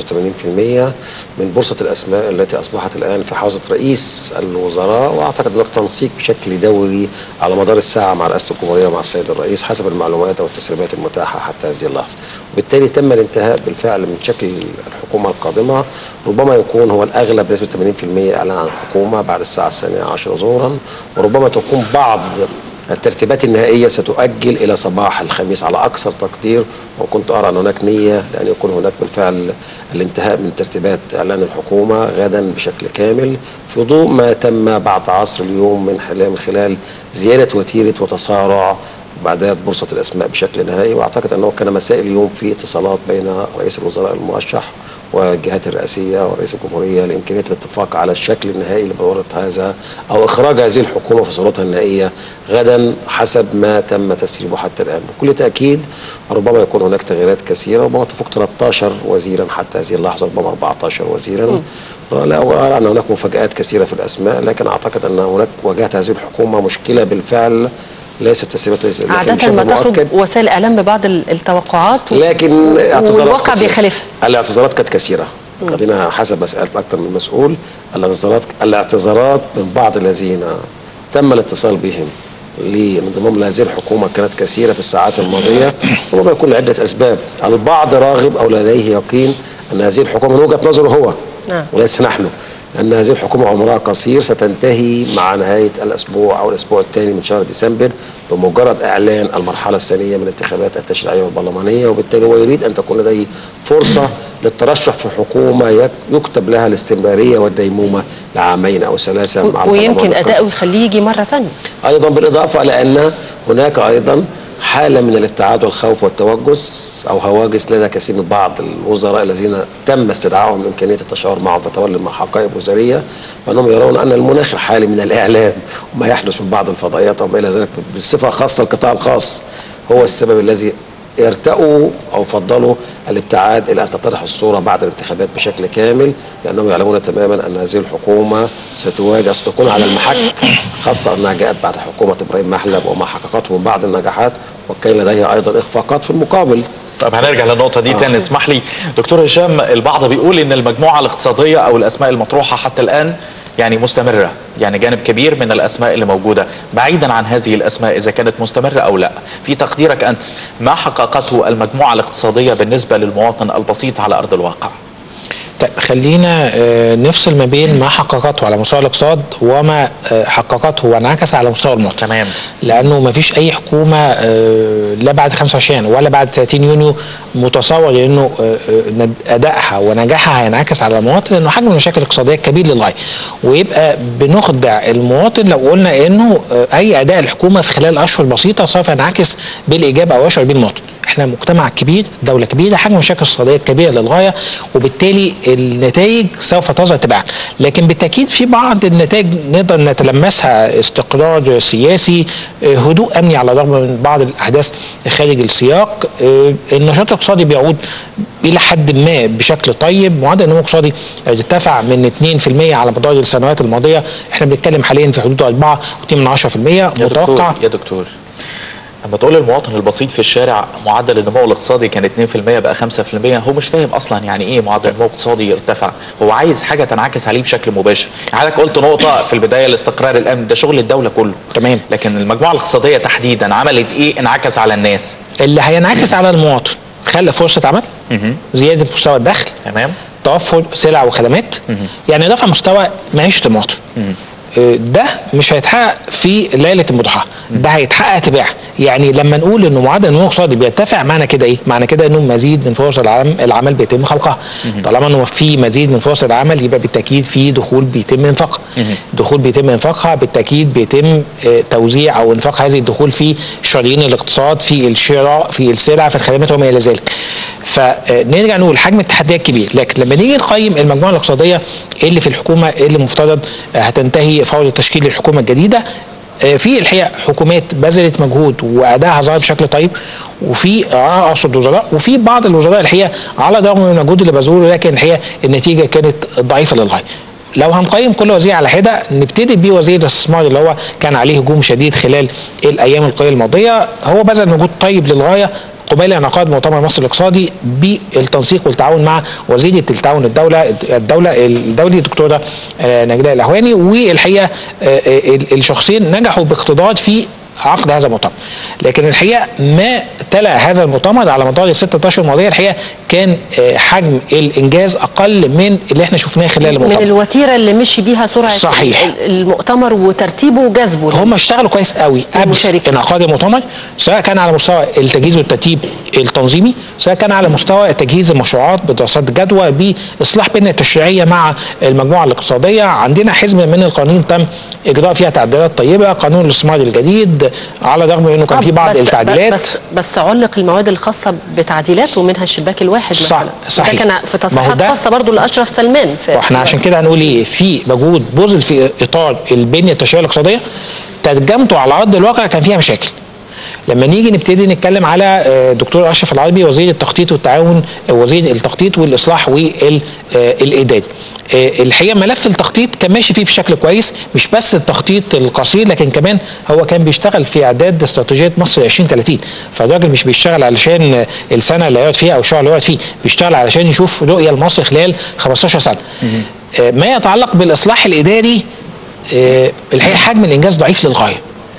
من بورصه الاسماء التي اصبحت الان في حوزه رئيس الوزراء واعتقد هناك تنسيق بشكل دوري على مدار الساعه مع رئاسه الجمهوريه ومع السيد الرئيس حسب المعلومات والتسريبات المتاحه حتى هذه اللحظه وبالتالي تم الانتهاء بالفعل من شكل الحكومه القادمه ربما يكون هو الاغلب بنسبه 80% اعلان عن الحكومه بعد الساعه الثانيه عشر ظهرا وربما تكون بعض الترتيبات النهائية ستؤجل إلى صباح الخميس على أكثر تقدير وكنت أرى أن هناك نية لأن يكون هناك بالفعل الانتهاء من ترتيبات إعلان الحكومة غدا بشكل كامل في ضوء ما تم بعد عصر اليوم من خلال, من خلال زيادة وتيرة وتسارع بعدات بورصة الأسماء بشكل نهائي وأعتقد أنه كان مساء اليوم في اتصالات بين رئيس الوزراء المرشح والجهات الرئاسية ورئيس الجمهورية لإمكانية الاتفاق على الشكل النهائي لبدورة هذا أو إخراج هذه الحكومة في صورتها النهائية غدا حسب ما تم تسريبه حتى الآن بكل تأكيد ربما يكون هناك تغييرات كثيرة ربما تفوق 13 وزيرا حتى هذه اللحظة ربما 14 وزيرا لا أرى أن هناك مفاجآت كثيرة في الأسماء لكن أعتقد أن هناك واجهت هذه الحكومة مشكلة بالفعل ليست تسريبات ليس عادة ما تخرج وسائل الإعلام ببعض التوقعات لكن اعتذارات والواقع بيخالفها الاعتذارات كانت كثيرة خلينا حسب سألت أكثر من مسؤول الاعتذارات الاعتذارات من بعض الذين تم الاتصال بهم لانضمام لهذه الحكومة كانت كثيرة في الساعات الماضية ربما يكون لعدة أسباب البعض راغب أو لديه يقين أن هذه الحكومة من وجهة نظره هو نعم. وليس نحن أن هذه الحكومة عمرها قصير ستنتهي مع نهاية الأسبوع أو الأسبوع الثاني من شهر ديسمبر بمجرد إعلان المرحلة الثانية من الانتخابات التشريعية والبرلمانية وبالتالي هو يريد أن تكون لديه فرصة للترشح في حكومة يكتب لها الاستمرارية والديمومة لعامين أو ثلاثة مع ويمكن أداؤه يخليه يجي مرة ثانية أيضا بالإضافة لأن هناك أيضا حالة من الابتعاد والخوف والتوجس أو هواجس لدى كثير من بعض الوزراء الذين تم استدعائهم لإمكانية التشاور معهم فتولي مع حقائب وزارية فأنهم يرون أن المناخ الحالي من الإعلام وما يحدث من بعض الفضائيات وما إلى ذلك بصفة خاصة القطاع الخاص هو السبب الذي ارتأوا أو فضلوا الابتعاد إلى أن تتضح الصورة بعد الانتخابات بشكل كامل لأنهم يعلمون تماما أن هذه الحكومة ستواجه ستكون على المحك خاصة أنها جاءت بعد حكومة إبراهيم محلب وما حققته من بعض النجاحات وكان لديها أيضا إخفاقات في المقابل طب هنرجع للنقطة دي تاني اسمح لي دكتور هشام البعض بيقول ان المجموعة الاقتصادية او الاسماء المطروحة حتى الان يعني مستمرة يعني جانب كبير من الاسماء اللي موجودة بعيدا عن هذه الاسماء اذا كانت مستمرة او لا في تقديرك انت ما حققته المجموعة الاقتصادية بالنسبة للمواطن البسيط على ارض الواقع طيب خلينا آه، نفصل ما بين ما حققته على مستوى الاقتصاد وما آه، حققته وانعكس على مستوى المواطن تمام لانه ما فيش اي حكومه آه، لا بعد 25 ولا بعد 30 يونيو متصور انه آه، آه، ند- ادائها ونجاحها هينعكس على المواطن لانه حجم المشاكل الاقتصاديه كبير للغايه ويبقى بنخدع المواطن لو قلنا انه آه، اي اداء الحكومه في خلال اشهر بسيطه سوف ينعكس بالايجاب او يشعر به المواطن احنا مجتمع كبير دولة كبيرة حجم المشاكل الاقتصادية كبيرة للغاية وبالتالي النتائج سوف تظهر تباعا لكن بالتأكيد في بعض النتائج نقدر نتلمسها استقرار سياسي آه، هدوء أمني على الرغم من بعض الأحداث خارج السياق آه، النشاط الاقتصادي بيعود إلى حد ما بشكل طيب معدل النمو الاقتصادي ارتفع من 2% على مدار السنوات الماضية احنا بنتكلم حاليا في حدود 4.2% يا متوقع دكتور يا دكتور لما تقول المواطن البسيط في الشارع معدل النمو الاقتصادي كان 2% بقى 5% هو مش فاهم اصلا يعني ايه معدل النمو الاقتصادي يرتفع هو عايز حاجه تنعكس عليه بشكل مباشر حضرتك قلت نقطه في البدايه الاستقرار الامن ده شغل الدوله كله تمام لكن المجموعه الاقتصاديه تحديدا عملت ايه انعكس على الناس اللي هينعكس على المواطن خلق فرصه عمل زياده مستوى الدخل تمام توفر سلع وخدمات يعني رفع مستوى معيشه المواطن آه، ده مش هيتحقق في ليله المضحى ده هيتحقق تباعا يعني لما نقول انه معدل النمو الاقتصادي بيرتفع معنى كده ايه معنى كده انه مزيد من فرص العمل العمل بيتم خلقها طالما انه في مزيد من فرص العمل يبقى بالتاكيد في دخول بيتم انفاقها دخول بيتم انفاقها بالتاكيد بيتم آه، توزيع او انفاق هذه الدخول في شرايين الاقتصاد في الشراء في السلع في الخدمات وما الى ذلك فنرجع نقول حجم التحديات كبير لكن لما نيجي نقيم المجموعه الاقتصاديه اللي في الحكومه اللي مفترض آه، هتنتهي فور تشكيل الحكومه الجديده آه، في الحقيقه حكومات بذلت مجهود وادائها ظهر بشكل طيب وفي آه، اقصد وزراء وفي بعض الوزراء الحقيقه على الرغم من المجهود اللي بذلوه لكن الحقيقه النتيجه كانت ضعيفه للغايه لو هنقيم كل وزير على حده نبتدي بوزير الاستثمار اللي هو كان عليه هجوم شديد خلال الايام القليله الماضيه هو بذل مجهود طيب للغايه قبيل انعقاد مؤتمر مصر الاقتصادي بالتنسيق والتعاون مع وزيره التعاون الدوله الدوله الدولي الدكتوره آه، نجلاء الاهواني والحقيقه آه، آه، الشخصين نجحوا باقتدار في عقد هذا المؤتمر لكن الحقيقه ما تلا هذا المؤتمر على مدار الستة اشهر الماضيه الحقيقه كان آه، حجم الانجاز اقل من اللي احنا شفناه خلال من المؤتمر الوتيره اللي مشي بيها سرعه صحيح. ال- المؤتمر وترتيبه وجذبه هم اشتغلوا كويس قوي قبل المشاركين. انعقاد المؤتمر سواء كان على مستوى التجهيز والترتيب التنظيمي سواء كان على مستوى تجهيز المشروعات بدراسات جدوى باصلاح بنيه التشريعيه مع المجموعه الاقتصاديه عندنا حزمه من القوانين تم اجراء فيها تعديلات طيبه قانون الاستثمار الجديد على الرغم من انه كان في بعض بس التعديلات بس بس علق المواد الخاصه بتعديلات ومنها الشباك الواحد صح- مثلا صحيح. ده كان في ما هو تصريحات ده- خاصه برضو لاشرف سلمان في واحنا عشان كده هنقول ايه في مجهود بذل في اطار البنيه التشريعيه الاقتصاديه ترجمته على ارض الواقع كان فيها مشاكل لما نيجي نبتدي نتكلم على آه، دكتور اشرف العربي وزير التخطيط والتعاون آه، وزير التخطيط والاصلاح والاداري الحقيقه ملف التخطيط كان ماشي فيه بشكل كويس مش بس التخطيط القصير لكن كمان هو كان بيشتغل في اعداد استراتيجيه مصر 2030 فالراجل مش بيشتغل علشان آه، السنه اللي هيقعد فيها او الشهر اللي هيقعد فيه بيشتغل علشان يشوف رؤيه لمصر خلال 15 سنه آه، ما يتعلق بالاصلاح الاداري آه، الحقيقه حجم الانجاز ضعيف للغايه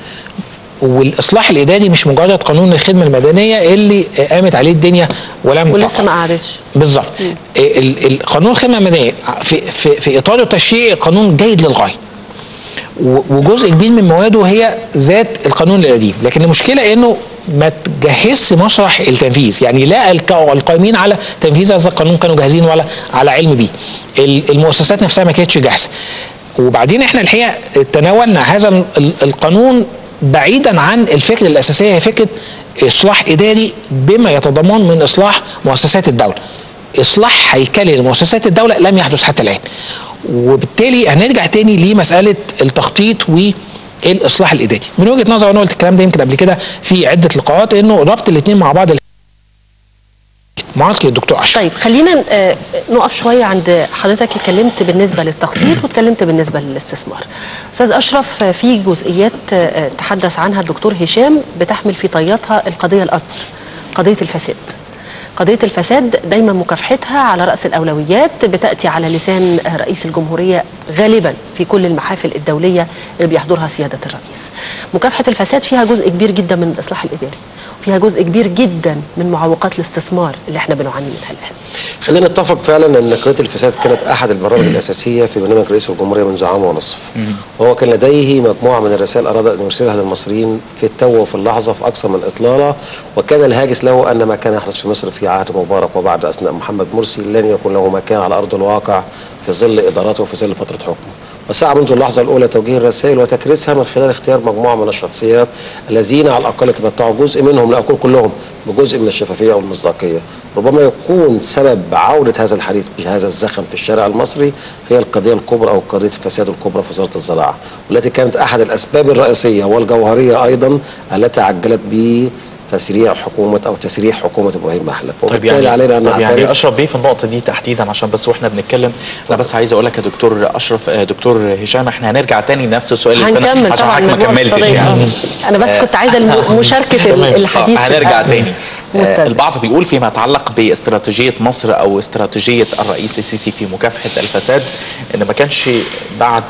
والاصلاح الاداري مش مجرد قانون الخدمه المدنيه اللي آه، قامت عليه الدنيا ولم ولسه تقع. ما قعدتش بالظبط ال- ال- قانون الخدمه المدنيه في في في اطار التشريع قانون جيد للغايه و- وجزء كبير من مواده هي ذات القانون القديم لكن المشكله انه ما تجهزش مسرح التنفيذ يعني لا الك- القائمين على تنفيذ هذا القانون كانوا جاهزين ولا على علم بيه ال- المؤسسات نفسها ما كانتش جاهزه وبعدين احنا الحقيقه تناولنا هذا ال- ال- القانون بعيدا عن الفكره الاساسيه هي فكره اصلاح اداري بما يتضمن من اصلاح مؤسسات الدوله اصلاح هيكلي لمؤسسات الدوله لم يحدث حتى الان وبالتالي هنرجع تاني لمساله التخطيط و الاصلاح الاداري من وجهه نظري انا قلت الكلام ده يمكن قبل كده في عده لقاءات انه ربط الاثنين مع بعض معالجه الدكتور اشرف طيب خلينا آه، نقف شويه عند حضرتك اتكلمت بالنسبه للتخطيط واتكلمت بالنسبه للاستثمار استاذ اشرف آه، في جزئيات آه، تحدث عنها الدكتور هشام بتحمل في طياتها القضيه الاكبر قضيه الفساد قضية الفساد دايما مكافحتها على رأس الأولويات بتأتي على لسان رئيس الجمهورية غالبا في كل المحافل الدولية اللي بيحضرها سيادة الرئيس مكافحة الفساد فيها جزء كبير جدا من الإصلاح الإداري فيها جزء كبير جدا من معوقات الاستثمار اللي احنا بنعاني منها الآن خلينا نتفق فعلا ان قضيه الفساد كانت احد البرامج الاساسيه في برنامج رئيس الجمهوريه منذ عام ونصف وهو كان لديه مجموعه من الرسائل اراد ان يرسلها للمصريين في التو وفي اللحظه في اكثر من اطلاله وكان الهاجس له ان ما كان يحدث في مصر في عهد مبارك وبعد اثناء محمد مرسي لن يكون له مكان على ارض الواقع في ظل ادارته وفي ظل فتره حكمه وسعى منذ اللحظة الأولى توجيه الرسائل وتكريسها من خلال اختيار مجموعة من الشخصيات الذين على الأقل تمتعوا جزء منهم لا أقول كلهم بجزء من الشفافية والمصداقية ربما يكون سبب عودة هذا الحديث بهذا الزخم في الشارع المصري هي القضية الكبرى أو قضية الفساد الكبرى في وزارة الزراعة والتي كانت أحد الأسباب الرئيسية والجوهرية أيضا التي عجلت ب تسريع حكومه او تسريح حكومه ابراهيم محلب طيب يعني علينا ان طيب يعني اشرف بيه في النقطه دي تحديدا عشان بس واحنا بنتكلم انا بس عايز اقول لك يا دكتور اشرف دكتور هشام احنا هنرجع تاني لنفس السؤال اللي كان عشان حضرتك ما كملتش يعني انا بس كنت عايزه مشاركه الحديث هنرجع تاني متزل. البعض بيقول فيما يتعلق باستراتيجيه مصر او استراتيجيه الرئيس السيسي في مكافحه الفساد ان ما كانش بعد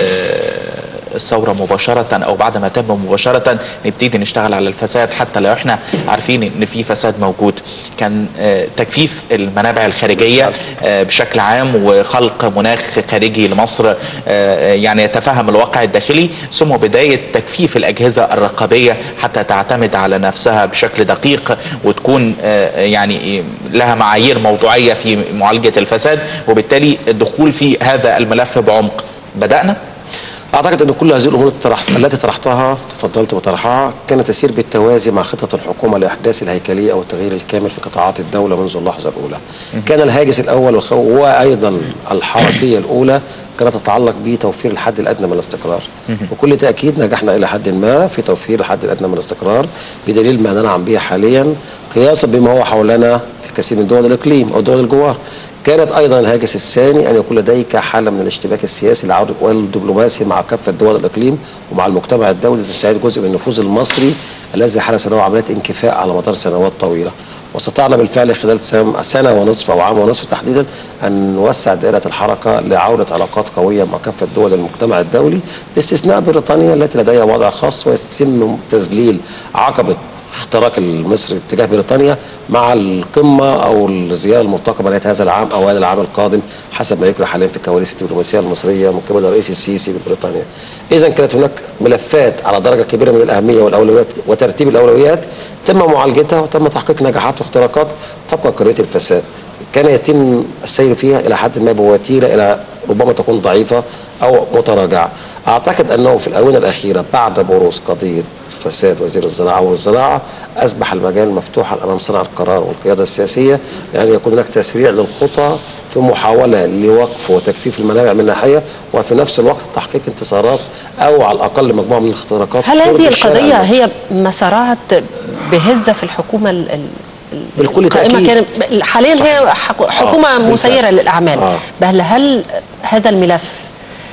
الثوره مباشره او بعد ما تم مباشره نبتدي نشتغل على الفساد حتى لو احنا عارفين ان في فساد موجود كان تجفيف المنابع الخارجيه بشكل عام وخلق مناخ خارجي لمصر يعني يتفهم الواقع الداخلي ثم بدايه تجفيف الاجهزه الرقابيه حتى تعتمد على نفسها بشكل دقيق وتكون يعني لها معايير موضوعيه في معالجه الفساد وبالتالي الدخول في هذا الملف بعمق بدانا اعتقد ان كل هذه الامور التي طرحتها تفضلت وطرحها كانت تسير بالتوازي مع خطه الحكومه لاحداث الهيكليه او التغيير الكامل في قطاعات الدوله منذ اللحظه الاولى. كان الهاجس الاول وايضا الحركيه الاولى كانت تتعلق بتوفير الحد الادنى من الاستقرار. وكل تاكيد نجحنا الى حد ما في توفير الحد الادنى من الاستقرار بدليل ما ننعم به حاليا قياسا بما هو حولنا في كثير من دول الاقليم او دول الجوار. كانت ايضا الهاجس الثاني ان يكون لديك حاله من الاشتباك السياسي والدبلوماسي مع كافه دول الاقليم ومع المجتمع الدولي لتستعيد جزء من النفوذ المصري الذي حدث له عمليه انكفاء على مدار سنوات طويله. واستطعنا بالفعل خلال سنه ونصف او عام ونصف تحديدا ان نوسع دائره الحركه لعوده علاقات قويه مع كافه دول المجتمع الدولي باستثناء بريطانيا التي لديها وضع خاص ويتم تذليل عقبه اختراق المصري اتجاه بريطانيا مع القمه او الزياره المرتقبه نهايه هذا العام او هذا العام القادم حسب ما يجرى حاليا في الكواليس الدبلوماسيه المصريه من قبل الرئيس السيسي لبريطانيا. اذا كانت هناك ملفات على درجه كبيره من الاهميه والاولويات وترتيب الاولويات تم معالجتها وتم تحقيق نجاحات واختراقات تبقى قضيه الفساد. كان يتم السير فيها الى حد ما بوتيره الى ربما تكون ضعيفه او متراجعه. اعتقد انه في الاونه الاخيره بعد بروز قضيه فساد وزير الزراعه والزراعه اصبح المجال مفتوحا امام صنع القرار والقياده السياسيه لان يكون هناك تسريع للخطى في محاوله لوقف وتجفيف المنابع من ناحيه وفي نفس الوقت تحقيق انتصارات او على الاقل مجموعه من الاختراقات هل هذه القضيه هي مسارات بهزه في الحكومه ال بالكل تأكيد كان حاليا هي حكومه آه مسيره للاعمال آه. بل هل هذا الملف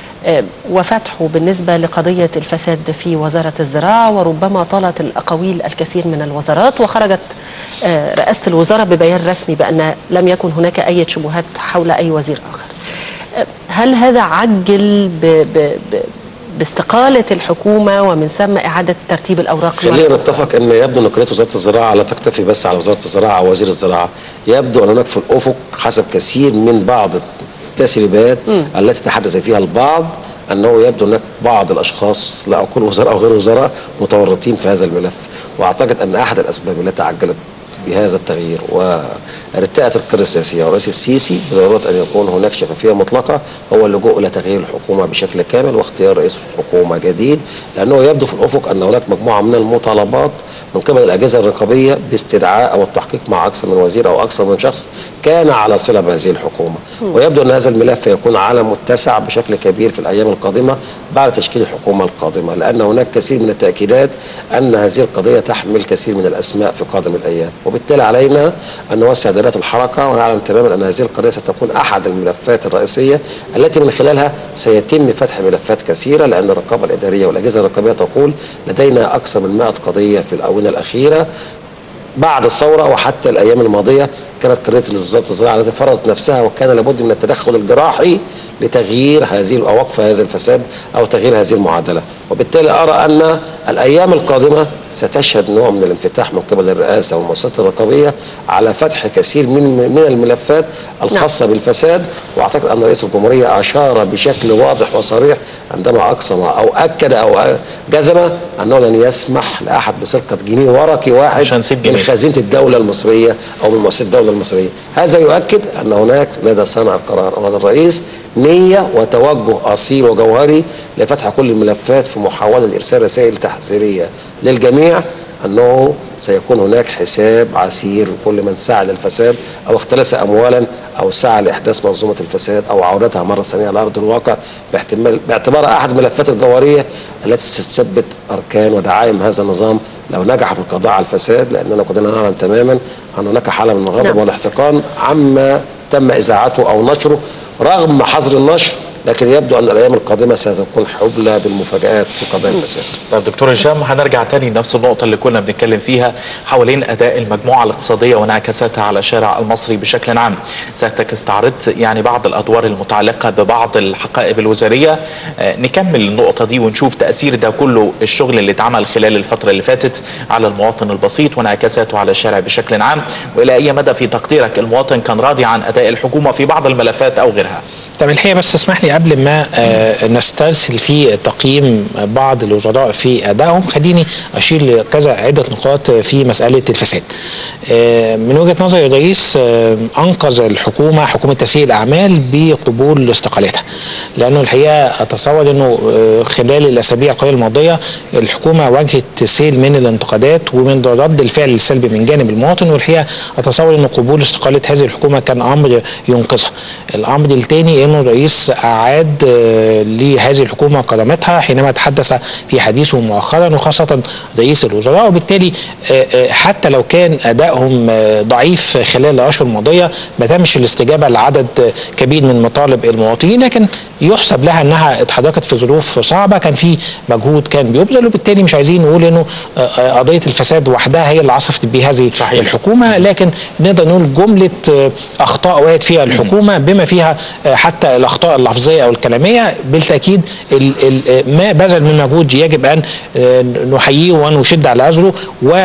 وفتحه بالنسبة لقضية الفساد في وزارة الزراعة وربما طالت الأقاويل الكثير من الوزارات وخرجت رئاسة الوزارة ببيان رسمي بأن لم يكن هناك أي شبهات حول أي وزير آخر هل هذا عجل ب ب ب باستقالة الحكومة ومن ثم إعادة ترتيب الأوراق خلينا نتفق أن يبدو أن قضية وزارة الزراعة لا تكتفي بس على وزارة الزراعة أو وزير الزراعة يبدو أن هناك في الأفق حسب كثير من بعض التسريبات التي تحدث فيها البعض انه يبدو هناك بعض الاشخاص لا اقول وزراء او غير وزراء متورطين في هذا الملف واعتقد ان احد الاسباب التي عجلت بهذا التغيير وارتأت القيادة السياسية والرئيس السيسي بضرورة أن يكون هناك شفافية مطلقة هو اللجوء إلى تغيير الحكومة بشكل كامل واختيار رئيس حكومة جديد لأنه يبدو في الأفق أن هناك مجموعة من المطالبات من قبل الاجهزه الرقابيه باستدعاء او التحقيق مع اكثر من وزير او اكثر من شخص كان على صله بهذه الحكومه ويبدو ان هذا الملف يكون على متسع بشكل كبير في الايام القادمه بعد تشكيل الحكومه القادمه لان هناك كثير من التاكيدات ان هذه القضيه تحمل كثير من الاسماء في قادم الايام وبالتالي علينا ان نوسع دائره الحركه ونعلم تماما ان هذه القضيه ستكون احد الملفات الرئيسيه التي من خلالها سيتم فتح ملفات كثيره لان الرقابه الاداريه والاجهزه الرقابيه تقول لدينا اكثر من 100 قضيه في الاونه الاخيره بعد الثوره وحتى الايام الماضيه كانت قضيه وزاره الزراعه التي فرضت نفسها وكان لابد من التدخل الجراحي لتغيير هذه او وقف هذا الفساد او تغيير هذه المعادله وبالتالي ارى ان الايام القادمه ستشهد نوع من الانفتاح من قبل الرئاسه والمؤسسات الرقابيه على فتح كثير من من الملفات الخاصه نعم. بالفساد واعتقد ان رئيس الجمهوريه اشار بشكل واضح وصريح عندما اقسم او اكد او جزم انه لن يسمح لاحد بسرقه جنيه ورقي واحد من خزينه الدوله المصريه او من مؤسسات الدوله المصريه هذا يؤكد ان هناك لدى صانع القرار او لدى الرئيس نيه وتوجه اصيل وجوهري لفتح كل الملفات في محاوله لارسال رسائل تحذيريه للجميع انه سيكون هناك حساب عسير لكل من سعى للفساد او اختلس اموالا او سعى لاحداث منظومه الفساد او عودتها مره ثانيه على ارض الواقع باحتمال باعتبارها احد الملفات الجوهريه التي ستثبت اركان ودعائم هذا النظام لو نجح في القضاء على الفساد لاننا كلنا نعلم تماما ان هناك حاله من الغضب نعم. والاحتقان عما تم اذاعته او نشره رغم حظر النشر لكن يبدو ان الايام القادمه ستكون حبلى بالمفاجات في قضايا الفساد. طيب دكتور هشام هنرجع تاني لنفس النقطة اللي كنا بنتكلم فيها حوالين أداء المجموعة الاقتصادية وانعكاساتها على الشارع المصري بشكل عام. سيادتك استعرضت يعني بعض الأدوار المتعلقة ببعض الحقائب الوزارية. آه نكمل النقطة دي ونشوف تأثير ده كله الشغل اللي اتعمل خلال الفترة اللي فاتت على المواطن البسيط وانعكاساته على الشارع بشكل عام وإلى أي مدى في تقديرك المواطن كان راضي عن أداء الحكومة في بعض الملفات أو غيرها. طب الحقيقه بس اسمح لي قبل ما آه نسترسل في تقييم بعض الوزراء في ادائهم خليني اشير لكذا عده نقاط في مساله الفساد. آه من وجهه نظري الرئيس آه انقذ الحكومه حكومه تسيير الاعمال بقبول استقالتها. لانه الحقيقه اتصور انه خلال الاسابيع القليله الماضيه الحكومه واجهت سيل من الانتقادات ومن رد الفعل السلبي من جانب المواطن والحقيقه اتصور انه قبول استقاله هذه الحكومه كان امر ينقذها. الامر الثاني انه الرئيس اعاد لهذه الحكومه كرامتها حينما تحدث في حديثه مؤخرا وخاصه رئيس الوزراء وبالتالي حتى لو كان ادائهم ضعيف خلال الاشهر الماضيه ما تمش الاستجابه لعدد كبير من مطالب المواطنين لكن يحسب لها انها اتحركت في ظروف صعبه كان في مجهود كان بيبذل وبالتالي مش عايزين نقول انه قضيه الفساد وحدها هي اللي عصفت بهذه صحيح. الحكومه لكن نقدر نقول جمله اخطاء وقعت فيها الحكومه بما فيها حتى الاخطاء اللفظيه او الكلاميه بالتاكيد ال ال ما بذل من مجهود يجب ان نحييه ونشد على اجره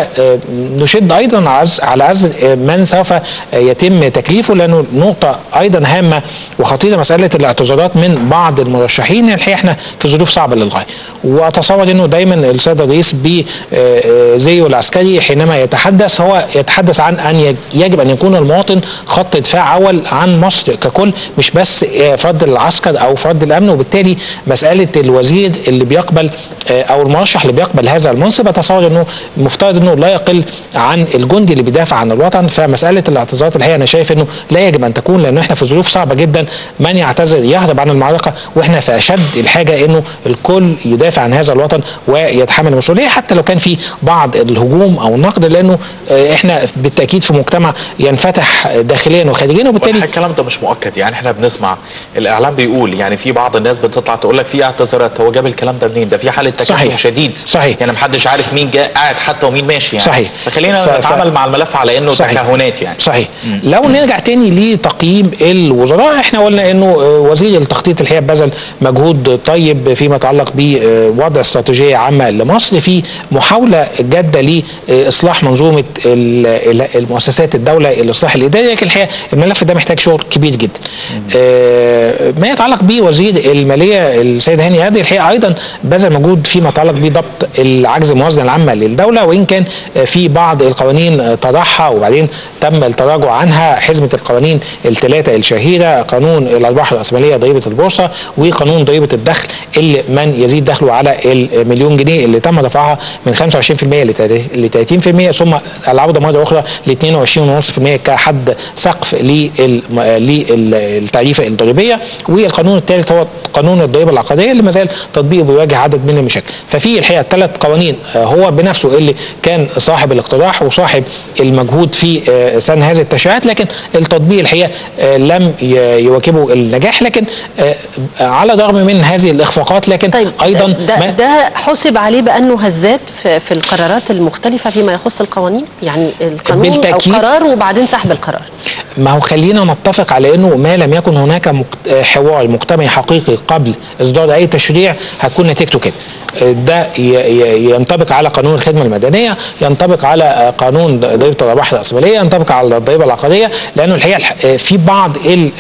ونشد ايضا على اجر من سوف يتم تكليفه لانه نقطه ايضا هامه وخطيره مساله الاعتذارات من بعض المرشحين الحقيقه احنا في ظروف صعبه للغايه واتصور انه دايما السيد الرئيس بزيه العسكري حينما يتحدث هو يتحدث عن ان يجب ان يكون المواطن خط دفاع اول عن مصر ككل مش بس فرد العسكر او فرد الامن وبالتالي مساله الوزير اللي بيقبل او المرشح اللي بيقبل هذا المنصب اتصور انه مفترض انه لا يقل عن الجندي اللي بيدافع عن الوطن فمساله الاعتذارات الحقيقه انا شايف انه لا يجب ان تكون لانه احنا في ظروف صعبه جدا من يعتذر يهرب عن المعركه واحنا في اشد الحاجه انه الكل يدافع عن هذا الوطن ويتحمل المسؤوليه حتى لو كان في بعض الهجوم او النقد لانه احنا بالتاكيد في مجتمع ينفتح داخليا وخارجيا وبالتالي الكلام ده مش مؤكد يعني احنا بنسمع الاعلام بيقول يعني في بعض الناس بتطلع تقول لك في اعتذارات هو جاب الكلام ده منين ده في حاله تكلم شديد صحيح يعني محدش عارف مين جاء قاعد حتى ومين ماشي يعني صحيح فخلينا ف... نتعامل ف... مع الملف على انه صحيح. تكهنات يعني صحيح م. لو نرجع تاني لتقييم الوزراء احنا قلنا انه وزير التخطيط الحقيقه بذل مجهود طيب فيما يتعلق بوضع استراتيجيه عامه لمصر في محاوله جاده لاصلاح منظومه المؤسسات الدوله الاصلاح الاداري لكن الحقيقه الملف ده محتاج شغل كبير جدا آه ما يتعلق يتعلق بوزير الماليه السيد هاني هادي الحقيقه ايضا بذل مجهود فيما يتعلق بضبط العجز الموازنه العامه للدوله وان كان في بعض القوانين طرحها وبعدين تم التراجع عنها حزمه القوانين الثلاثه الشهيره قانون الارباح الراسماليه ضريبه البورصه وقانون ضريبه الدخل اللي من يزيد دخله على المليون جنيه اللي تم رفعها من 25% ل 30% ثم العوده مره اخرى ل 22.5% كحد سقف للتعريفه الضريبيه والقانون الثالث هو قانون الضريبه العقاريه اللي ما زال تطبيقه بيواجه عدد من المشاكل ففي الحقيقه الثلاث قوانين هو بنفسه اللي كان صاحب الاقتراح وصاحب المجهود في سن هذه التشريعات لكن التطبيق الحقيقه لم يواكبه النجاح لكن على الرغم من هذه الاخفاقات لكن طيب ايضا ده, ده حسب عليه بانه هزات في, في القرارات المختلفه فيما يخص القوانين يعني القانون بالتأكيد. او قرار وبعدين سحب القرار ما هو خلينا نتفق على انه ما لم يكن هناك حوار مجتمعي حقيقي قبل اصدار اي تشريع هتكون نتيجته كده ده ينطبق على قانون الخدمه المدنيه ينطبق على قانون ضريبه الارباح الراسماليه ينطبق على الضريبه العقاريه لانه الحقيقه في بعض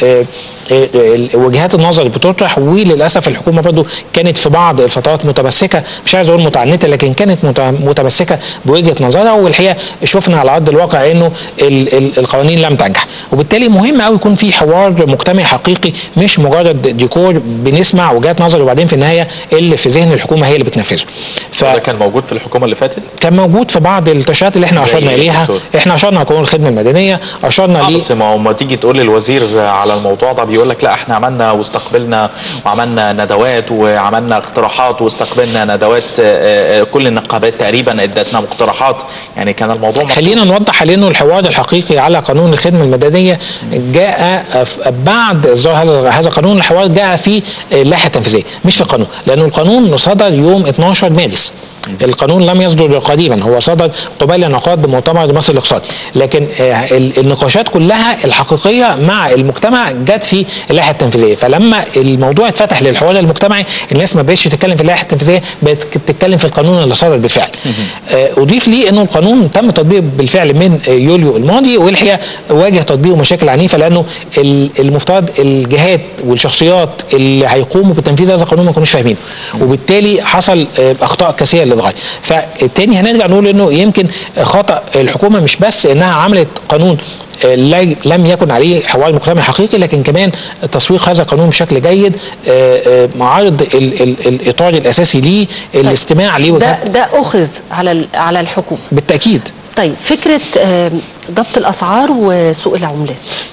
وجهات النظر اللي بتطرح وللاسف الحكومه برضو كانت في بعض الفترات متمسكه مش عايز اقول متعنته لكن كانت متمسكه بوجهه نظرها والحقيقه شفنا على ارض الواقع انه القوانين لم تنجح وبالتالي مهم قوي يكون في حوار مجتمعي حقيقي مش مجرد ديكور بنسمع وجهات نظر وبعدين في النهايه اللي في ذهن الحكومه هي اللي بتنفذه ف... ده كان موجود في الحكومه اللي فاتت كان موجود في بعض التشريعات اللي احنا اشرنا اليها احنا اشرنا قانون الخدمه المدنيه اشرنا ليه بس ما ما تيجي تقول للوزير على الموضوع ده بيقول لك لا احنا عملنا واستقبلنا وعملنا ندوات وعملنا اقتراحات واستقبلنا ندوات كل النقابات تقريبا ادتنا مقترحات يعني كان الموضوع خلينا نوضح انه الحوار الحقيقي على قانون الخدمه المدنيه جاء بعد اصدار هذا هذا القانون الحوار جاء في اللائحه التنفيذيه مش في القانون لانه القانون صدر يوم 12 مارس القانون لم يصدر قديما هو صدر قبيل انعقاد مؤتمر مصر الاقتصادي لكن النقاشات كلها الحقيقيه مع المجتمع جت في اللائحه التنفيذيه فلما الموضوع اتفتح للحوار المجتمعي الناس ما بقتش تتكلم في اللائحه التنفيذيه بقت تتكلم في القانون اللي صدر بالفعل اضيف لي انه القانون تم تطبيقه بالفعل من يوليو الماضي والحقيقه واجه تطبيقه مشاكل عنيفه لانه المفترض الجهات والشخصيات اللي هيقوموا بتنفيذ هذا القانون ما كانوش فاهمينه وبالتالي حصل اخطاء كثيره للغايه فالتاني هنرجع نقول انه يمكن خطا الحكومه مش بس انها عملت قانون لم يكن عليه حوار مجتمعي حقيقي لكن كمان تسويق هذا القانون بشكل جيد معارض الاطار الاساسي ليه الاستماع ليه ده ده اخذ على على الحكومه بالتاكيد طيب فكره ضبط الاسعار وسوق العملات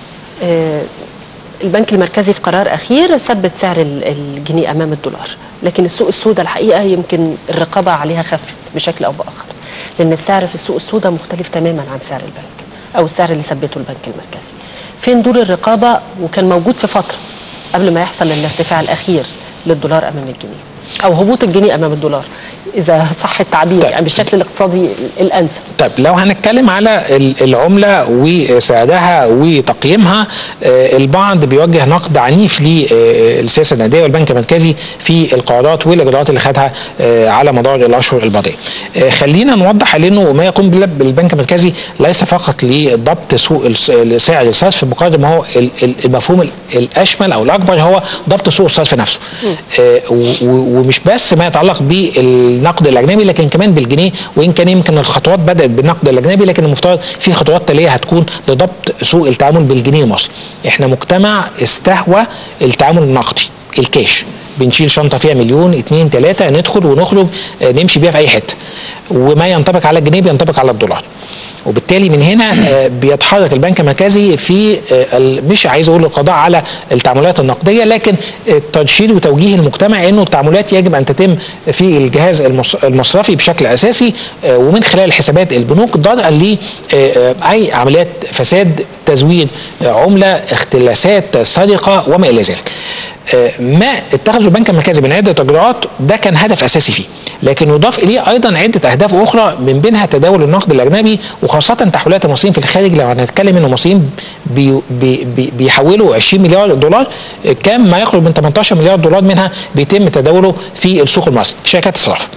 البنك المركزي في قرار اخير ثبت سعر الجنيه امام الدولار لكن السوق السوداء الحقيقه يمكن الرقابه عليها خفت بشكل او باخر لان السعر في السوق السوداء مختلف تماما عن سعر البنك او السعر اللي ثبته البنك المركزي فين دور الرقابه وكان موجود في فتره قبل ما يحصل الارتفاع الاخير للدولار امام الجنيه او هبوط الجنيه امام الدولار اذا صح التعبير طيب. يعني بالشكل الاقتصادي الانسب طيب لو هنتكلم على العمله وسعرها وتقييمها البعض بيوجه نقد عنيف للسياسه النقديه والبنك المركزي في القرارات والاجراءات اللي خدها على مدار الاشهر الماضيه. خلينا نوضح لانه ما يقوم بالبنك المركزي ليس فقط لضبط سوق سعر الصرف بقدر ما هو المفهوم الاشمل او الاكبر هو ضبط سوق الصرف نفسه. ومش بس ما يتعلق بال النقد الاجنبي لكن كمان بالجنيه وان كان يمكن الخطوات بدات بالنقد الاجنبي لكن المفترض في خطوات تاليه هتكون لضبط سوق التعامل بالجنيه المصري. احنا مجتمع استهوى التعامل النقدي الكاش بنشيل شنطه فيها مليون اتنين تلاته ندخل ونخرج نمشي بيها في اي حته وما ينطبق على الجنيه بينطبق على الدولار وبالتالي من هنا بيتحرك البنك المركزي في مش عايز اقول القضاء على التعاملات النقديه لكن ترشيد وتوجيه المجتمع انه التعاملات يجب ان تتم في الجهاز المصرفي بشكل اساسي ومن خلال حسابات البنوك ضرعا لاي عمليات فساد تزوير عمله اختلاسات سرقه وما الى ذلك. ما اتخذه البنك المركزي من عده اجراءات ده كان هدف اساسي فيه لكن يضاف اليه ايضا عده اهداف اخرى من بينها تداول النقد الاجنبي وخاصه تحويلات المصريين في الخارج لو هنتكلم ان المصريين بي بي بي بيحولوا 20 مليار دولار كام ما يقرب من 18 مليار دولار منها بيتم تداوله في السوق المصري في شركات الصرافه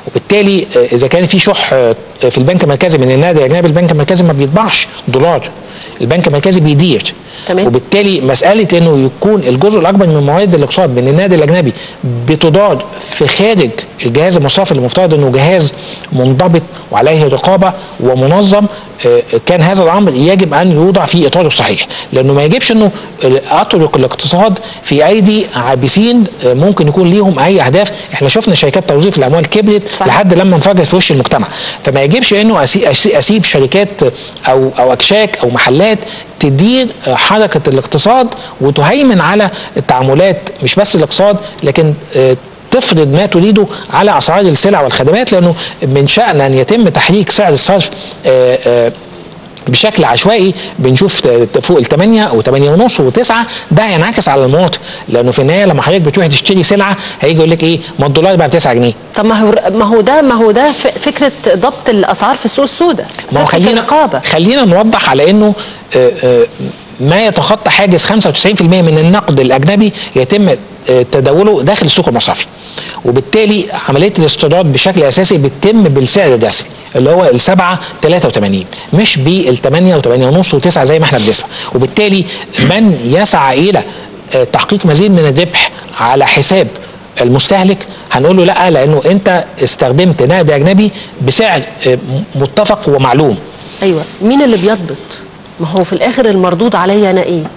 وبالتالي آه، اذا كان في شح آه، في البنك المركزي من النادي الاجنبي البنك المركزي ما بيطبعش دولار البنك المركزي بيدير تمام. وبالتالي مساله انه يكون الجزء الاكبر من موارد الاقتصاد من النادي الاجنبي بتدار في خارج الجهاز المصرفي اللي المفترض انه جهاز منضبط وعليه رقابه ومنظم آه، كان هذا الامر يجب ان يوضع في اطاره الصحيح لانه ما يجبش انه اترك الاقتصاد في ايدي عابسين آه، ممكن يكون ليهم اي اهداف احنا شفنا شركات توظيف الاموال كبرت صحيح. لحد لما انفجرت في وش المجتمع فما يجبش انه أسي- أسي- اسيب شركات او او اكشاك او محلات تدير آه، حركه الاقتصاد وتهيمن على التعاملات مش بس الاقتصاد لكن آه، تفرض ما تريده على اسعار السلع والخدمات لانه من شان ان يتم تحريك سعر الصرف آه، آه، بشكل عشوائي بنشوف ت- ت- فوق ال 8 او 8 ونص و9 ده هينعكس على المواطن لانه في النهايه لما حضرتك بتروح تشتري سلعه هيجي يقول لك ايه ما الدولار بقى ب 9 جنيه طب ما هو ما هو ده ما هو ده ف- فكره ضبط الاسعار في السوق السوداء ما هو فكرة خلينا الرقابه خلينا نوضح على انه آه، آه، ما يتخطى حاجز 95% من النقد الاجنبي يتم آه، تداوله داخل السوق المصرفي وبالتالي عمليه الاستيراد بشكل اساسي بتتم بالسعر الرسمي اللي هو ال 7 83 مش بال 8 و8 ونص و9 زي ما احنا بنسمع وبالتالي من يسعى الى آه، تحقيق مزيد من الربح على حساب المستهلك هنقول له لا لانه انت استخدمت نقد اجنبي بسعر آه، متفق ومعلوم ايوه مين اللي بيضبط ما هو في الاخر المردود عليا انا ايه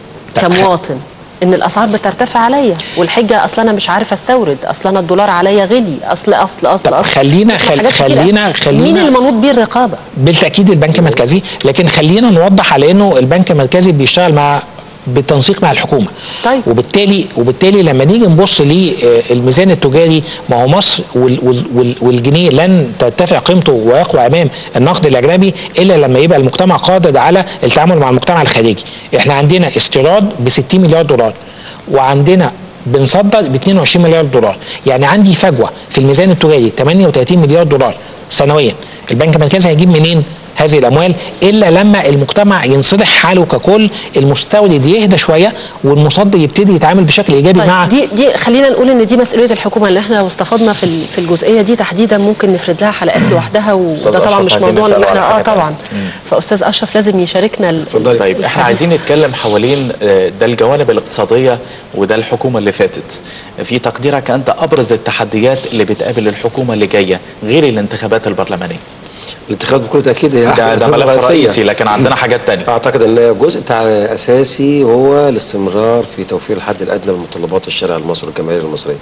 كمواطن ان الاسعار بترتفع عليا والحجه اصل انا مش عارف استورد اصل انا الدولار عليا غلي اصل اصل اصل طب اصل خلينا- بس خل- حاجات كتيرة. خلينا- خلينا- مين اللي منوط بيه الرقابه بالتاكيد البنك المركزي لكن خلينا نوضح على انه البنك المركزي بيشتغل مع بالتنسيق مع الحكومه طيب. وبالتالي وبالتالي لما نيجي نبص للميزان التجاري ما هو مصر وال وال وال والجنيه لن ترتفع قيمته ويقوى امام النقد الاجنبي الا لما يبقى المجتمع قادر على التعامل مع المجتمع الخارجي احنا عندنا استيراد ب 60 مليار دولار وعندنا بنصدر ب 22 مليار دولار يعني عندي فجوه في الميزان التجاري 38 مليار دولار سنويا البنك المركزي هيجيب منين هذه الاموال الا لما المجتمع ينصلح حاله ككل المستورد يهدى شويه والمصدر يبتدي يتعامل بشكل ايجابي طيب مع دي دي خلينا نقول ان دي مسؤوليه الحكومه اللي احنا لو استفدنا في ال- في الجزئيه دي تحديدا ممكن نفرد لها حلقات لوحدها وده أستاذ طبعا أشرف مش عايزين موضوعنا ان نسأله احنا على اه حاجة طبعا فاستاذ اشرف لازم يشاركنا ال- اتفضلي. طيب احنا الحديث. عايزين نتكلم حوالين آه، ده الجوانب الاقتصاديه وده الحكومه اللي فاتت في تقديرك انت ابرز التحديات اللي بتقابل الحكومه اللي جايه غير الانتخابات البرلمانيه الانتخابات بكل تاكيد هي أحد ده, ده الأسباب ملف الرئيسية. رئيسي لكن عندنا حاجات تانية اعتقد ان جزء تع- اساسي هو الاستمرار في توفير الحد الادنى لمتطلبات الشارع المصري والجماهير المصريه.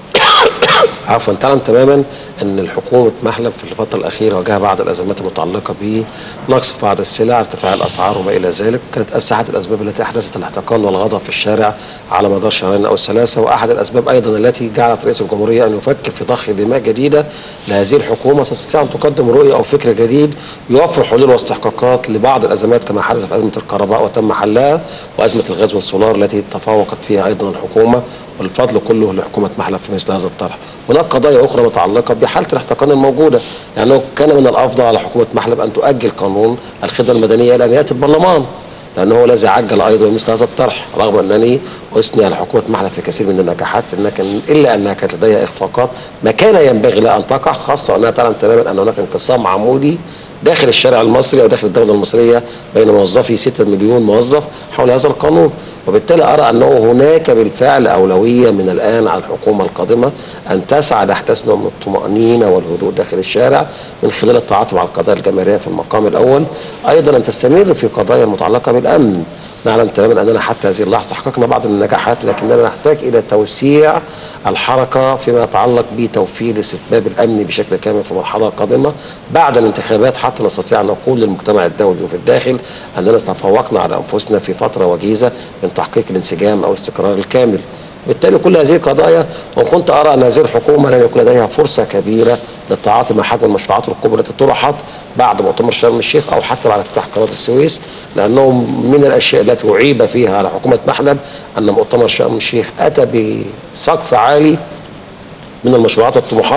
عفوا تعلم تماما ان الحكومه محلب في الفتره الاخيره واجهها بعض الازمات المتعلقه بنقص في بعض السلع، ارتفاع الاسعار وما الى ذلك، كانت احد الاسباب التي احدثت الاحتقان والغضب في الشارع على مدار شهرين او ثلاثه، واحد الاسباب ايضا التي جعلت رئيس الجمهوريه ان يفكر في ضخ دماء جديده لهذه الحكومه تستطيع ان تقدم رؤيه او فكر جديد يوفر حلول واستحقاقات لبعض الازمات كما حدث في ازمه الكهرباء وتم حلها وازمه الغاز والسولار التي تفوقت فيها ايضا الحكومه والفضل كله لحكومه محلب في مثل هذا الطرح. هناك قضايا اخرى متعلقه بحاله الاحتقان الموجوده، يعني كان من الافضل على حكومه محلب ان تؤجل قانون الخدمه المدنيه الى ان ياتي البرلمان. لانه هو الذي عجل ايضا مثل هذا الطرح رغم انني اثني على حكومه محلب في كثير من النجاحات لكن الا انها كانت لديها اخفاقات ما كان ينبغي لها ان تقع خاصه وانها تعلم تماما ان هناك انقسام عمودي داخل الشارع المصري او داخل الدوله المصريه بين موظفي 6 مليون موظف حول هذا القانون وبالتالي ارى انه هناك بالفعل اولويه من الان على الحكومه القادمه ان تسعى لاحداث نوع من الطمانينه والهدوء داخل الشارع من خلال التعاطي مع القضايا الجماهيريه في المقام الاول ايضا ان تستمر في قضايا المتعلقه بالامن نعلم تماما اننا حتى هذه اللحظه حققنا بعض النجاحات لكننا نحتاج الى توسيع الحركه فيما يتعلق بتوفير الاستتباب الامني بشكل كامل في المرحله القادمه بعد الانتخابات حتى نستطيع ان نقول للمجتمع الدولي وفي الداخل اننا تفوقنا على انفسنا في فتره وجيزه من تحقيق الانسجام او الاستقرار الكامل. بالتالي كل هذه القضايا وكنت ارى ان هذه الحكومه لن يكون لديها فرصه كبيره للتعاطي مع حجم المشروعات الكبرى التي طرحت بعد مؤتمر شرم الشيخ او حتى بعد افتتاح قناه السويس لانه من الاشياء التي اعيب فيها على حكومه محلب ان مؤتمر شرم الشيخ اتى بسقف عالي من المشروعات والطموحات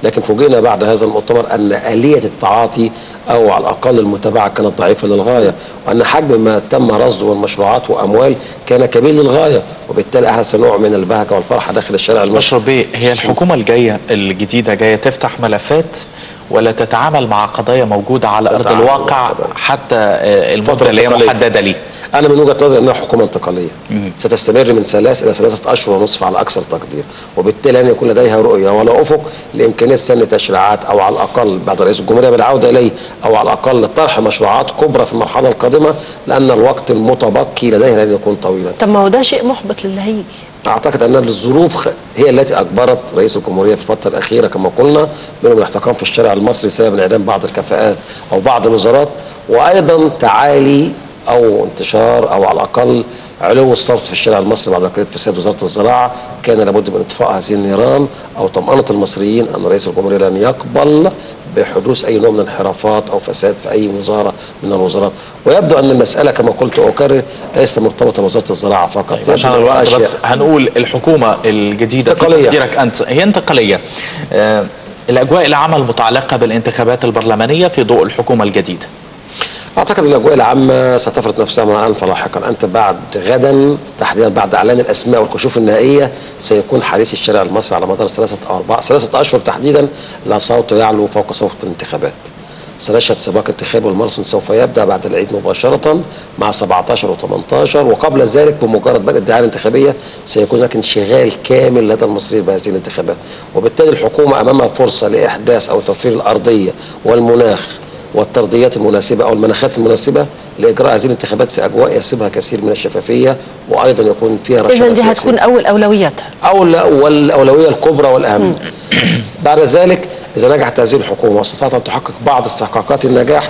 لكن فوجئنا بعد هذا المؤتمر ان اليه التعاطي او على الاقل المتابعه كانت ضعيفه للغايه وان حجم ما تم رصده من مشروعات واموال كان كبير للغايه وبالتالي احدث نوع من البهجه والفرحه داخل الشارع المصري اشرف بيه هي الحكومه الجايه الجديده جايه تفتح ملفات ولا تتعامل مع قضايا موجوده على ارض تتعامل الواقع مع قضايا. حتى آه، المده فترة اللي هي انتقالية. محدده ليه انا من وجهه نظري انها حكومه انتقاليه ستستمر من ثلاث الى ثلاثه اشهر ونصف على اكثر تقدير وبالتالي لن يكون لديها رؤيه ولا افق لامكانيه سن تشريعات او على الاقل بعد رئيس الجمهوريه بالعوده اليه او على الاقل طرح مشروعات كبرى في المرحله القادمه لان الوقت المتبقي لديها لن يكون طويلا طب ما هو ده شيء محبط للي هيجي اعتقد ان الظروف خ- هي التي اجبرت رئيس الجمهوريه في الفتره الاخيره كما قلنا منهم الاحتكام في الشارع المصري بسبب انعدام بعض الكفاءات او بعض الوزارات وايضا تعالي او انتشار او على الاقل علو الصوت في الشارع المصري بعد قضيه فساد وزاره الزراعه كان لابد من اطفاء هذه النيران او طمانه المصريين ان رئيس الجمهوريه لن يقبل بحدوث اي نوع من الانحرافات او فساد في اي وزاره من الوزارات ويبدو ان المساله كما قلت واكرر ليست مرتبطه بوزاره الزراعه فقط طيب عشان يبدو الوقت أشياء. بس هنقول الحكومه الجديده في انتقالية. تقديرك انت هي انتقاليه آه، الاجواء العامه المتعلقه بالانتخابات البرلمانيه في ضوء الحكومه الجديده اعتقد الاجواء العامه ستفرض نفسها مع انف لاحقا انت بعد غدا تحديدا بعد اعلان الاسماء والكشوف النهائيه سيكون حديث الشارع المصري على مدار ثلاثه او اربعه ثلاثه اشهر تحديدا لا صوت يعلو فوق صوت الانتخابات سنشهد سباق انتخابي والماراثون سوف يبدا بعد العيد مباشره مع 17 و18 وقبل ذلك بمجرد بدء الدعايه الانتخابيه سيكون هناك انشغال كامل لدى المصريين بهذه الانتخابات وبالتالي الحكومه امامها فرصه لاحداث او توفير الارضيه والمناخ والترضيات المناسبه او المناخات المناسبه لاجراء هذه الانتخابات في اجواء يسيبها كثير من الشفافيه وايضا يكون فيها اذا رشاقه دي سياسية. هتكون اول اولوياتها أو لا والأولوية الكبرى والأهم بعد ذلك إذا نجحت هذه الحكومة واستطاعت أن تحقق بعض استحقاقات النجاح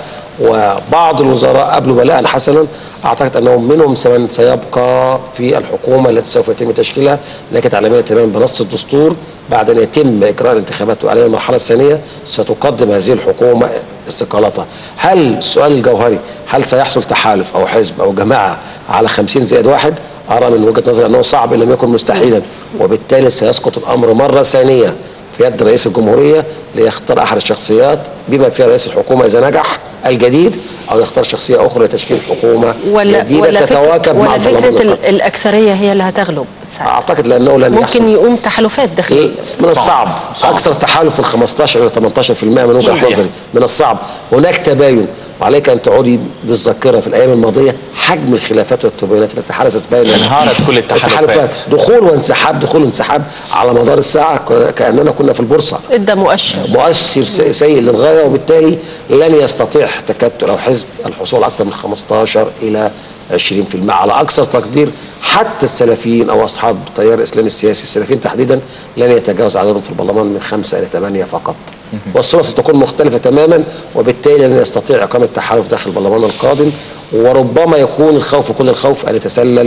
وبعض الوزراء قبلوا بلاء حسنا أعتقد أنهم منهم من سيبقى في الحكومة التي سوف يتم تشكيلها لكن تعلمين تماما بنص الدستور بعد أن يتم إجراء الانتخابات وعليها المرحلة الثانية ستقدم هذه الحكومة استقالتها هل السؤال الجوهري هل سيحصل تحالف أو حزب أو جماعة على 50 زائد واحد أرى من وجهة نظري أنه صعب إن لم يكن مستحيلا وبالتالي سيسقط الأمر مرة ثانية في يد رئيس الجمهورية ليختار أحد الشخصيات بما فيها رئيس الحكومة إذا نجح الجديد أو يختار شخصية أخرى لتشكيل حكومة ولا جديدة ولا تتواكب فكرة مع ولا البرلمان فكره ال- القادم. الاكثريه هي اللي هتغلب ساعتها. أعتقد لأنه لن ممكن يحصل يقوم تحالفات داخليه من الصعب اكثر تحالف من 15 الى 18% من وجهه صحيح. نظري من الصعب هناك تباين وعليك ان تعودي بالذاكره في الايام الماضيه حجم الخلافات والتباينات التي حدثت بين انهارت كل التحالفات. دخول وانسحاب دخول وانسحاب على مدار الساعه ك- كاننا كنا في البورصه ادى مؤشر مؤشر س- سيء للغايه وبالتالي لن يستطيع تكتل او حزب الحصول على اكثر من 15 الى 20% على اكثر تقدير حتى السلفيين او اصحاب التيار الاسلامي السياسي السلفيين تحديدا لن يتجاوز عددهم في البرلمان من خمسه الى ثمانيه فقط. والصوره ستكون مختلفه تماما وبالتالي لن يستطيع اقامه تحالف داخل البرلمان القادم وربما يكون الخوف كل الخوف ان يتسلل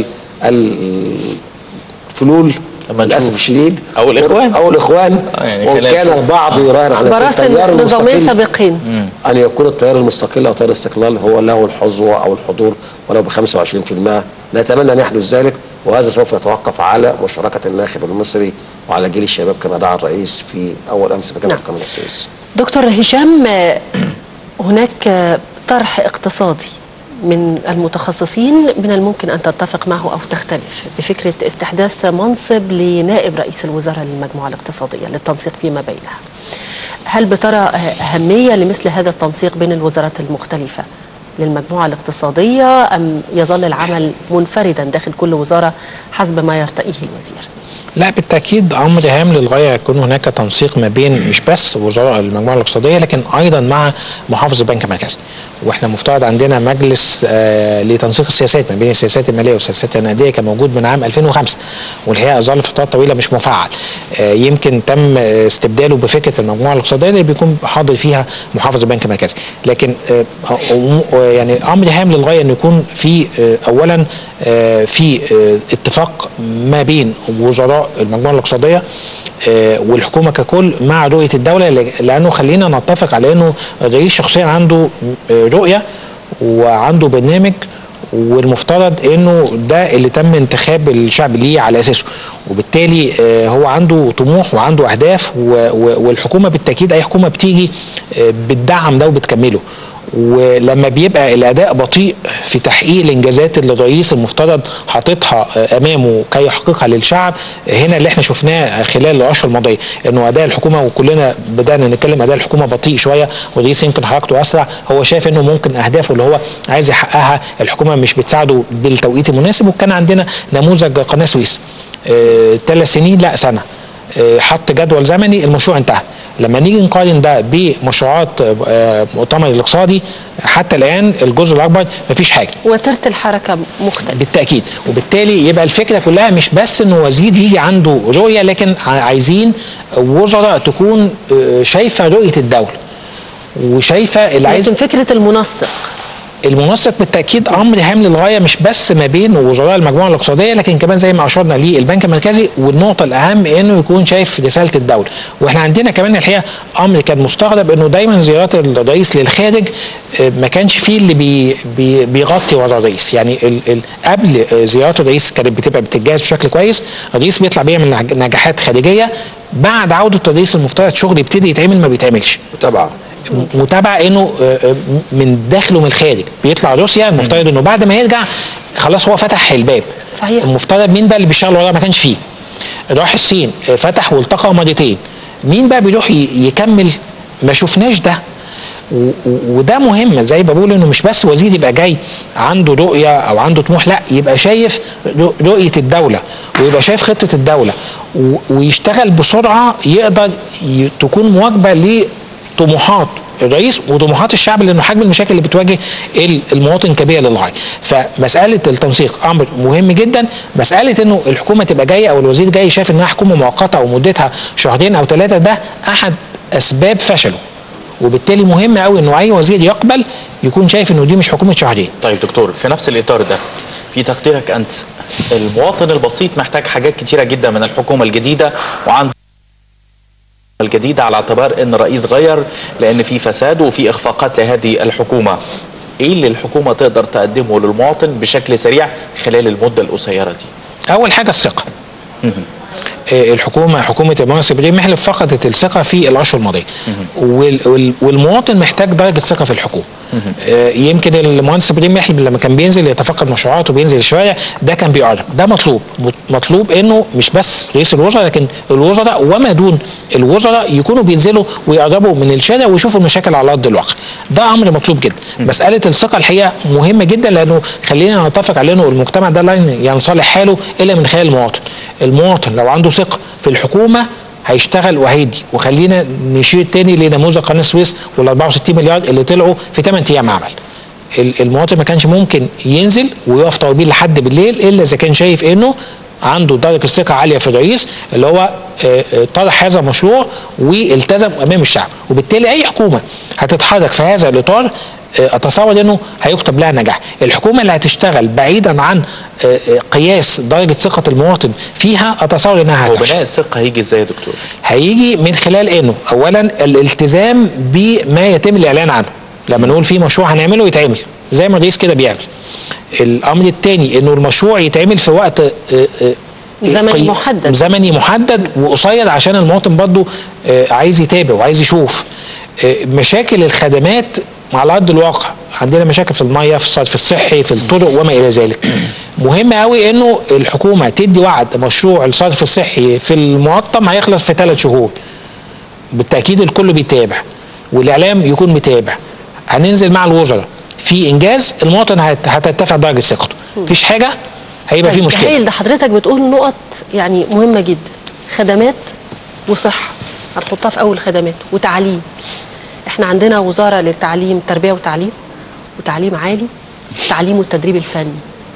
الفلول أما نشوف. للاسف الشديد أو الإخوان. او الاخوان آه، يعني وان خلاف. كان البعض يراهن على أن براسل التيار نظامين المستقل سابقين ان يكون التيار المستقل او تيار الاستقلال هو له الحظوه او الحضور ولو ب 25% نتمنى ان يحدث ذلك وهذا سوف يتوقف على مشاركه الناخب المصري وعلى جيل الشباب كما دعا الرئيس في اول امس في جامعه نعم. قناه السويس. دكتور هشام آه، هناك آه، طرح اقتصادي من المتخصصين من الممكن ان تتفق معه او تختلف بفكره استحداث منصب لنائب رئيس الوزراء للمجموعه الاقتصاديه للتنسيق فيما بينها. هل بترى آه، اهميه لمثل هذا التنسيق بين الوزارات المختلفه للمجموعه الاقتصاديه ام يظل العمل منفردا داخل كل وزاره حسب ما يرتئيه الوزير؟ لا بالتاكيد امر هام للغايه يكون هناك تنسيق ما بين مش بس وزراء المجموعه الاقتصاديه لكن ايضا مع محافظ البنك المركزي واحنا مفترض عندنا مجلس آه لتنسيق السياسات ما بين السياسات الماليه والسياسات النقديه كان موجود من عام 2005 والحقيقه ظل فترات طويله مش مفعل آه يمكن تم آه، استبداله بفكره المجموعه الاقتصاديه اللي بيكون حاضر فيها محافظ البنك المركزي لكن آه آه، يعني امر هام للغايه انه يكون في آه اولا آه في آه اتفاق ما بين وزراء المجموعه الاقتصاديه آه، والحكومه ككل مع رؤيه الدوله ل- لانه خلينا نتفق على انه الرئيس شخصيا عنده آه، رؤيه وعنده برنامج والمفترض انه ده اللي تم انتخاب الشعب ليه على اساسه وبالتالي آه، هو عنده طموح وعنده اهداف و- و- والحكومه بالتاكيد اي حكومه بتيجي آه، بتدعم ده وبتكمله ولما بيبقى الاداء بطيء في تحقيق الانجازات اللي الرئيس المفترض حاططها آه، امامه كي يحققها للشعب آه، هنا اللي احنا شفناه خلال الاشهر الماضيه انه اداء الحكومه وكلنا بدانا نتكلم اداء الحكومه بطيء شويه والرئيس يمكن حركته اسرع هو شايف انه ممكن اهدافه اللي هو عايز يحققها الحكومه مش بتساعده بالتوقيت المناسب وكان عندنا نموذج قناه سويس ثلاث سنين لا سنه آه، حط جدول زمني المشروع انتهى لما نيجي نقارن ده بمشروعات آه، مؤتمر الاقتصادي حتى الان الجزء الاكبر مفيش حاجه وتيره الحركه مختلف بالتاكيد وبالتالي يبقى الفكره كلها مش بس انه وزير يجي عنده رؤيه لكن ع- عايزين وزراء تكون آه، شايفه رؤيه الدوله وشايفه اللي عايز لكن فكره المنسق المنسق بالتاكيد امر هام للغايه مش بس ما بين وزراء المجموعه الاقتصاديه لكن كمان زي ما اشرنا ليه البنك المركزي والنقطه الاهم انه يكون شايف رساله الدوله واحنا عندنا كمان الحقيقه امر كان مستغرب انه دايما زيارات الرئيس للخارج آه، ما كانش فيه اللي بي بي بيغطي ورا الرئيس يعني ال ال قبل آه، زيارات الرئيس كانت بتبقى بتتجهز بشكل كويس الرئيس بيطلع بيعمل نج- نجاحات خارجيه بعد عوده الرئيس المفترض شغل يبتدي يتعمل ما بيتعملش متابعه متابعه انه آه، آه، من داخل ومن الخارج بيطلع روسيا المفترض انه بعد ما يرجع خلاص هو فتح الباب صحيح. المفترض مين بقى اللي بيشتغل وراه ما كانش فيه راح الصين آه، فتح والتقى مرتين مين بقى بيروح ي- يكمل ما شفناش ده و- و- وده مهم زي ما بقول انه مش بس وزير يبقى جاي عنده رؤيه او عنده طموح لا يبقى شايف رؤ- رؤيه الدوله ويبقى شايف خطه الدوله و- ويشتغل بسرعه يقدر ي- تكون مواكبه لطموحات الرئيس وطموحات الشعب لانه حجم المشاكل اللي بتواجه ال- المواطن كبيره للغايه فمساله التنسيق امر مهم جدا مساله انه الحكومه تبقى جايه او الوزير جاي شايف انها حكومه مؤقته او مدتها شهرين او ثلاثه ده احد اسباب فشله وبالتالي مهم قوي انه اي وزير يقبل يكون شايف انه دي مش حكومه شهرين طيب دكتور في نفس الاطار ده في تقديرك انت المواطن البسيط محتاج حاجات كتيره جدا من الحكومه الجديده وعنده الجديده على اعتبار ان الرئيس غير لان في فساد وفي اخفاقات لهذه الحكومه ايه اللي الحكومه تقدر تقدمه للمواطن بشكل سريع خلال المده القصيره دي اول حاجه الثقه آه، الحكومه حكومه المهندس ابراهيم محلب فقدت الثقه في الاشهر الماضيه وال- وال- والمواطن محتاج درجه ثقه في الحكومه آه، يمكن المهندس ابراهيم محلب لما كان بينزل يتفقد مشروعات وبينزل الشوارع ده كان بيقرب ده مطلوب مطلوب انه مش بس رئيس الوزراء لكن الوزراء وما دون الوزراء يكونوا بينزلوا ويقربوا من الشارع ويشوفوا المشاكل على ارض الواقع ده امر مطلوب جدا مساله الثقه الحقيقه مهمه جدا لانه خلينا نتفق على انه المجتمع ده لا ينصلح حاله الا من خلال المواطن المواطن لو عنده ثقه في الحكومه هيشتغل وهيدي وخلينا نشير تاني لنموذج قناه السويس وال 64 مليار اللي طلعوا في 8 ايام عمل ال- المواطن ما كانش ممكن ينزل ويقف طوابير لحد بالليل الا اذا كان شايف انه عنده درجه ثقه عاليه في الرئيس اللي هو آه، آه، طرح هذا المشروع والتزم امام الشعب وبالتالي اي حكومه هتتحرك في هذا الاطار آه، اتصور انه هيكتب لها نجاح الحكومه اللي هتشتغل بعيدا عن آه، آه، قياس درجه ثقه المواطن فيها اتصور انها هتفشل وبناء الثقه هيجي ازاي يا دكتور هيجي من خلال انه اولا الالتزام بما يتم الاعلان عنه لما نقول في مشروع هنعمله يتعمل زي ما الرئيس كده بيعمل الامر الثاني انه المشروع يتعمل في وقت آه، آه، زمني قي- محدد. زمني محدد وقصير عشان المواطن برضه آه، عايز يتابع وعايز يشوف آه، مشاكل الخدمات على ارض الواقع عندنا مشاكل في الميه في الصرف الصحي في الطرق وما الى ذلك مهم قوي انه الحكومه تدي وعد مشروع الصرف الصحي في المقطم هيخلص في ثلاث شهور بالتاكيد الكل بيتابع والاعلام يكون متابع هننزل مع الوزراء في انجاز المواطن هت- هترتفع درجه ثقته مفيش حاجه هيبقى في طيب مشكله تخيل ده حضرتك بتقول نقط يعني مهمه جدا خدمات وصحه هنحطها في اول خدمات وتعليم احنا عندنا وزاره للتعليم تربيه وتعليم وتعليم عالي التعليم والتدريب الفني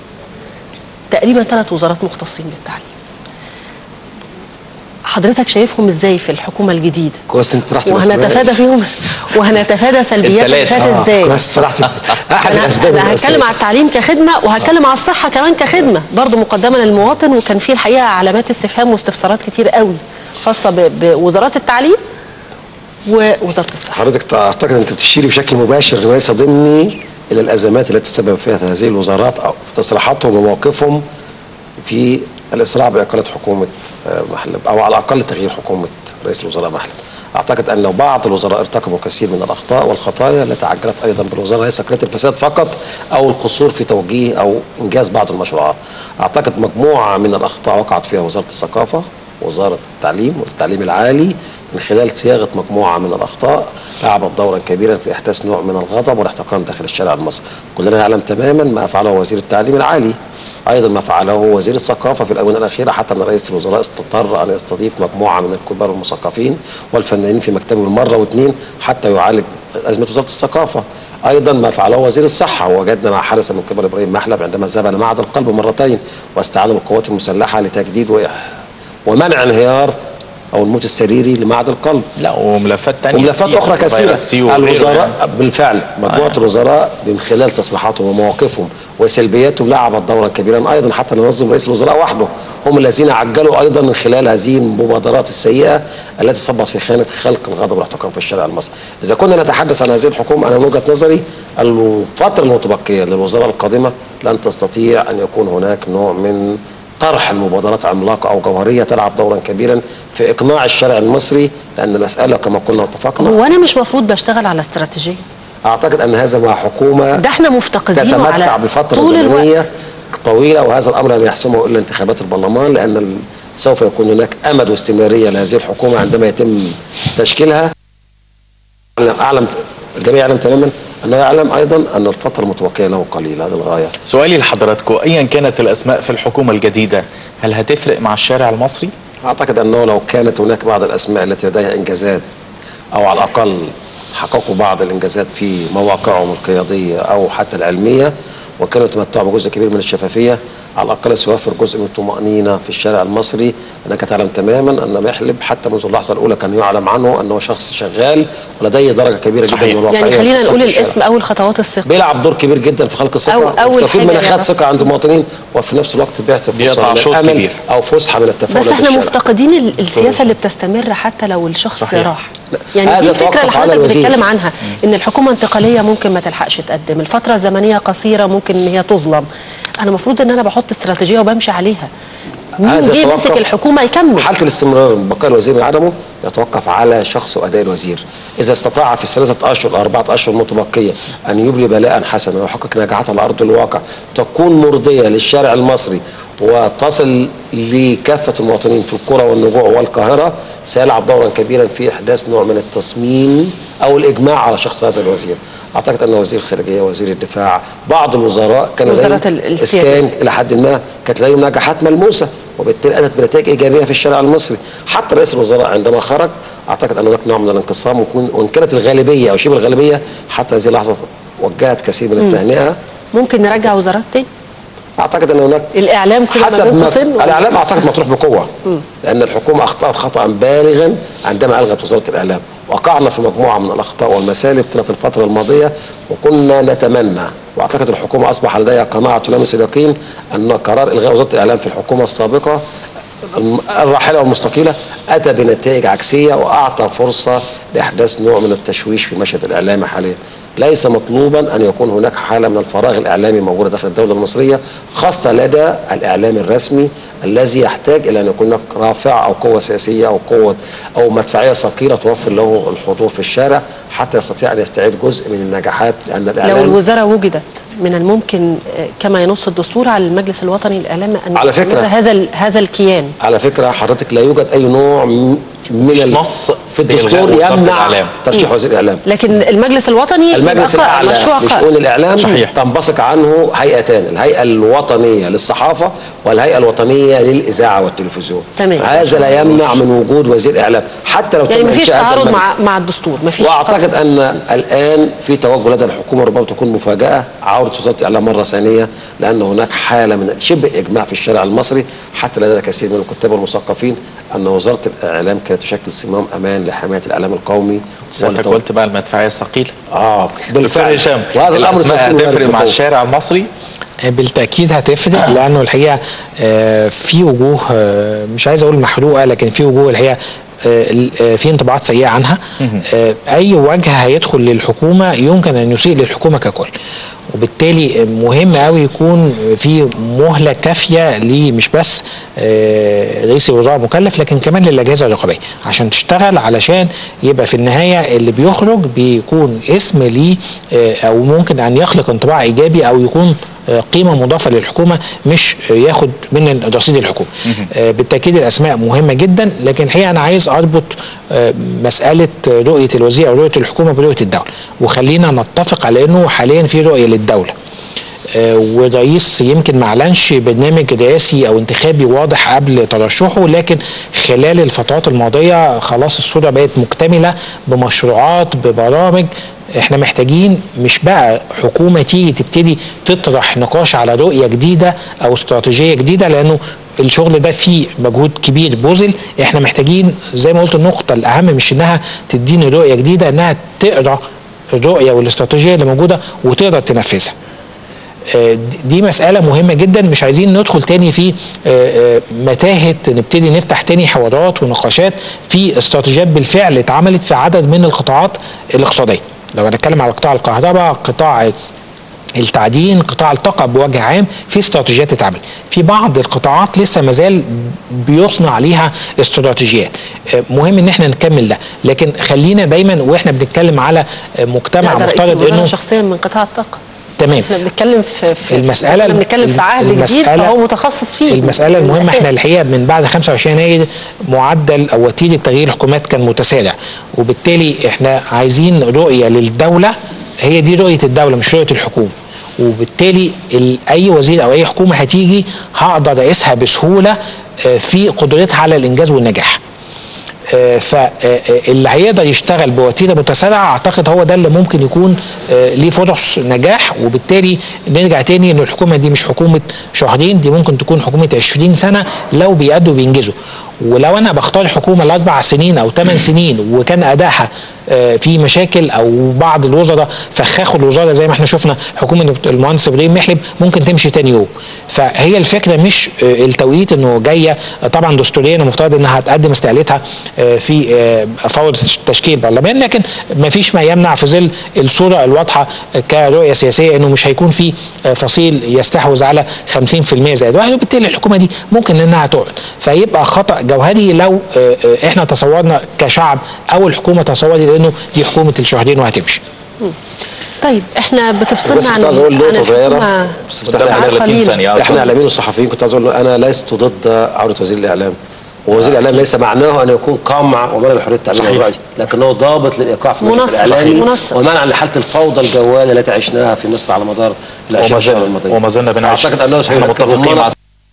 تقريبا ثلاث وزارات مختصين بالتعليم حضرتك شايفهم ازاي في الحكومه الجديده كويس انت طرحت وهنتفادى فيهم وهنتفادى سلبيات اللي التلاتة. فاتت ازاي كويس طرحت احد أنا الاسباب أنا الرئيسية. هتكلم على التعليم كخدمه وهتكلم على الصحه كمان كخدمه برضو مقدمه للمواطن وكان في الحقيقه علامات استفهام واستفسارات كتير قوي خاصه ب- بوزارات التعليم ووزاره الصحه حضرتك اعتقد انت بتشيري بشكل مباشر لما يصادمني الى الازمات التي تسبب فيها هذه الوزارات او تصريحاتهم ومواقفهم في الاسراع باقاله حكومه آه، محلب او على الاقل تغيير حكومه رئيس الوزراء محلب. اعتقد ان لو بعض الوزراء ارتكبوا كثير من الاخطاء والخطايا لتعجلت ايضا بالوزاره ليس قله الفساد فقط او القصور في توجيه او انجاز بعض المشروعات. اعتقد مجموعه من الاخطاء وقعت فيها وزاره الثقافه وزاره التعليم والتعليم العالي من خلال صياغه مجموعه من الاخطاء لعبت دورا كبيرا في احداث نوع من الغضب والاحتقان داخل الشارع المصري. كلنا نعلم تماما ما فعله وزير التعليم العالي ايضا ما فعله وزير الثقافه في الاونه الاخيره حتى ان رئيس الوزراء استطر ان يستضيف مجموعه من الكبار المثقفين والفنانين في مكتبه مره واثنين حتى يعالج ازمه وزاره الثقافه. ايضا ما فعله وزير الصحه ووجدنا ما حدث من قبل ابراهيم محلب عندما ذهب لمعهد القلب مرتين واستعانوا بالقوات المسلحه لتجديد و- ومنع انهيار او الموت السريري لمعهد القلب لا وملفات تانية وملفات كتير. اخرى كثيره فيروس سي وغيره الوزراء يعني. بالفعل مجموعه الوزراء من خلال تصريحاتهم ومواقفهم وسلبياتهم لعبت دورا كبيرا ايضا حتى ننظم رئيس الوزراء وحده هم الذين عجلوا ايضا من خلال هذه المبادرات السيئه التي صبت في خانه خلق الغضب والاحتقان في الشارع المصري. اذا كنا نتحدث عن هذه الحكومه انا من وجهه نظري الفتره المتبقيه للوزراء القادمه لن تستطيع ان يكون هناك نوع من طرح المبادرات عملاقه او جوهريه تلعب دورا كبيرا في اقناع الشارع المصري لان المساله كما قلنا واتفقنا هو انا مش مفروض بشتغل على استراتيجيه اعتقد ان هذا مع حكومه ده احنا مفتقدينه تتمتع على بفتره طول زمنيه الوقت طويله وهذا الامر لن يحسمه الا انتخابات البرلمان لان ال- سوف يكون هناك امد واستمراريه لهذه الحكومه عندما يتم تشكيلها أعلم- اعلم الجميع يعلم تماما انه يعلم ايضا ان الفتره المتبقيه له قليله هذه الغايه سؤالي لحضراتكم ايا كانت الاسماء في الحكومه الجديده هل هتفرق مع الشارع المصري؟ اعتقد انه لو كانت هناك بعض الاسماء التي لديها انجازات او على الاقل حققوا بعض الانجازات في مواقعهم القياديه او حتى العلميه وكانوا يتمتعوا بجزء كبير من الشفافيه على الاقل سيوفر جزء من الطمانينه في الشارع المصري انك تعلم تماما ان محلب حتى منذ اللحظه الاولى كان يعلم عنه انه شخص شغال ولديه درجه كبيره جدا صحيح. من الواقعيه يعني خلينا في نقول الشارع. الاسم اول خطوات الثقه بيلعب دور كبير جدا في خلق الثقه أو- أول وفي توفير حاجة مناخات يعرف. ثقه عند المواطنين وفي نفس الوقت بيعطي بيقطع فرصه شوط للامل كبير. او فسحه من التفاؤل بس في احنا الشارع. مفتقدين ال- السياسه اللي بتستمر حتى لو الشخص صحيح. راح لا. يعني هذا دي الفكره يتوقف اللي على حضرتك الوزير. بتتكلم عنها ان الحكومه انتقاليه ممكن ما تلحقش تقدم الفتره الزمنيه قصيره ممكن ان هي تظلم انا المفروض ان انا بحط استراتيجيه وبمشي عليها مين هذا جه يتوقف- مسك الحكومه يكمل حاله الاستمرار من بقاء الوزير من عدمه يتوقف على شخص واداء الوزير اذا استطاع في الثلاثه اشهر الاربعه اشهر المتبقيه ان يبلي بلاء حسنا ويحقق نجاحات على ارض الواقع تكون مرضيه للشارع المصري وتصل لكافه المواطنين في القرى والنجوع والقاهره سيلعب دورا كبيرا في احداث نوع من التصميم او الاجماع على شخص هذا الوزير اعتقد ان وزير الخارجيه وزير الدفاع بعض الوزراء كان وزارة لديهم ال- السيادة. اسكان الى حد ما كانت لديهم نجاحات ملموسه وبالتالي اتت بنتائج ايجابيه في الشارع المصري حتى رئيس الوزراء عندما خرج اعتقد ان هناك نوع من الانقسام وكون- وان كانت الغالبيه او شبه الغالبيه حتى هذه اللحظه وجهت كثير من التهنئه ممكن نرجع وزارات تاني اعتقد ان هناك الاعلام كده حسب ما بين ما قوسين ولا؟ الاعلام اعتقد مطروح بقوه لان الحكومه اخطات خطا بالغا عندما الغت وزاره الاعلام وقعنا في مجموعه من الاخطاء والمسالب طيله الفتره الماضيه وكنا نتمنى واعتقد الحكومه اصبح لديها قناعه تلامس اليقين ان قرار الغاء وزاره الاعلام في الحكومه السابقه الراحله والمستقيله اتى بنتائج عكسيه واعطى فرصه لاحداث نوع من التشويش في المشهد الاعلامي حاليا. ليس مطلوبا ان يكون هناك حاله من الفراغ الاعلامي موجوده داخل الدوله المصريه خاصه لدى الاعلام الرسمي الذي يحتاج الى ان يكون هناك رافعه او قوه سياسيه او قوه او مدفعيه ثقيله توفر له الحضور في الشارع حتى يستطيع ان يستعيد جزء من النجاحات لان الاعلام لو الوزاره وجدت من الممكن آه، كما ينص الدستور على المجلس الوطني للاعلام ان على يستمر فكرة. هذا ال- هذا الكيان على فكره حضرتك لا يوجد اي نوع من مش ال- نص في الدستور بإلغاء وزارة يمنع الإعلام. ترشيح وزير الاعلام لكن المجلس الوطني المجلس يبقى قائم، الاعلى مشروع لشؤون قائم. الاعلام صحيح. تنبثق عنه هيئتان الهيئه الوطنيه للصحافه والهيئه الوطنيه للاذاعه والتلفزيون تمام. هذا لا يمنع من وجود وزير اعلام حتى لو يعني تم مفيش إنشاء هذا تعارض المجلس. مع مع الدستور مفيش واعتقد ان الان في توجه لدى الحكومه ربما تكون مفاجاه عوده وزاره الاعلام مره ثانيه لان هناك حاله من شبه اجماع في الشارع المصري حتى لدى كثير من الكتاب والمثقفين ان وزاره الاعلام كانت تشكل صمام امان لحمايه الاعلام القومي سيادتك والتو- قلت بقى المدفعيه الثقيله اه دكتور بالفعل هشام وهذا الامر الاسماء سيكون وارد هتفرق مع بقوة. الشارع المصري بالتاكيد هتفرق لانه الحقيقه آه، في وجوه آه، مش عايز اقول محروقه لكن في وجوه الحقيقه في انطباعات سيئه عنها اي وجه هيدخل للحكومه يمكن ان يسيء للحكومه ككل وبالتالي مهم قوي يكون في مهله كافيه ليه مش بس رئيس الوزراء مكلف لكن كمان للاجهزه الرقابيه عشان تشتغل علشان يبقى في النهايه اللي بيخرج بيكون اسم ليه او ممكن ان يخلق انطباع ايجابي او يكون قيمه مضافه للحكومه مش ياخد من رصيد الحكومه. بالتاكيد الاسماء مهمه جدا لكن الحقيقه انا عايز اربط مساله رؤيه الوزير او رؤيه الحكومه برؤيه الدوله وخلينا نتفق على انه حاليا في رؤيه للدوله. والرئيس يمكن ما اعلنش برنامج رئاسي او انتخابي واضح قبل ترشحه لكن خلال الفترات الماضيه خلاص الصوره بقت مكتمله بمشروعات ببرامج احنا محتاجين مش بقى حكومه تيجي تبتدي تطرح نقاش على رؤيه جديده او استراتيجيه جديده لانه الشغل ده فيه مجهود كبير بذل احنا محتاجين زي ما قلت النقطه الاهم مش انها تديني رؤيه جديده انها تقرا الرؤيه والاستراتيجيه اللي موجوده وتقدر تنفذها دي مسألة مهمة جدا مش عايزين ندخل تاني في متاهة نبتدي نفتح تاني حوارات ونقاشات في استراتيجيات بالفعل اتعملت في عدد من القطاعات الاقتصادية لو هنتكلم على قطاع الكهرباء قطاع التعدين قطاع الطاقه بوجه عام في استراتيجيات اتعملت في بعض القطاعات لسه مازال بيصنع ليها استراتيجيات مهم ان احنا نكمل ده لكن خلينا دايما واحنا بنتكلم على مجتمع مفترض انه شخصيا من قطاع الطاقه تمام احنا بنتكلم في, في المساله احنا بنتكلم في عهد جديد فهو متخصص فيه المساله المهمه احنا الحقيقه من بعد 25 يناير معدل او وتيره تغيير الحكومات كان متسارع وبالتالي احنا عايزين رؤيه للدوله هي دي رؤيه الدوله مش رؤيه الحكومه وبالتالي اي وزير او اي حكومه هتيجي هقدر اقيسها بسهوله في قدرتها على الانجاز والنجاح فاللي هيقدر يشتغل بوتيره متسارعه اعتقد هو ده اللي ممكن يكون ليه فرص نجاح وبالتالي نرجع تاني ان الحكومه دي مش حكومه شهرين دي ممكن تكون حكومه 20 سنه لو بيأدوا بينجزوا ولو انا بختار حكومه لاربع سنين او ثمان سنين وكان ادائها في مشاكل او بعض الوزراء فخاخوا الوزاره زي ما احنا شفنا حكومه المهندس ابراهيم محلب ممكن تمشي تاني يوم فهي الفكره مش التوقيت انه جايه طبعا دستوريا المفترض انها هتقدم استقالتها في فور تشكيل برلمان لكن ما فيش ما يمنع في ظل الصوره الواضحه كرؤيه سياسيه انه مش هيكون في فصيل يستحوذ على 50% زائد واحد وبالتالي الحكومه دي ممكن انها تقعد فيبقى خطا جوهري لو احنا تصورنا كشعب او الحكومه تصورت انه دي حكومه الشهرين وهتمشي طيب احنا بتفصلنا بس عن كنت عايز اقول عن نقطه الحكومة صغيره بس ساعات احنا قليلة. 30 ثانيه احنا اعلاميين وصحفيين كنت عايز اقول له انا لست ضد عوده وزير الاعلام ووزير الاعلام ليس معناه ان يكون قمع ومنع لحريه التعبير صحيح. والراي لكنه ضابط للايقاع في المشهد منسق. الاعلامي منسق. ومنع لحاله الفوضى الجواله التي عشناها في مصر على مدار وما العشرين سنه زلنا الماضيه وما زلنا بنعيش اعتقد انه احنا سيركب متفقين مع رمانة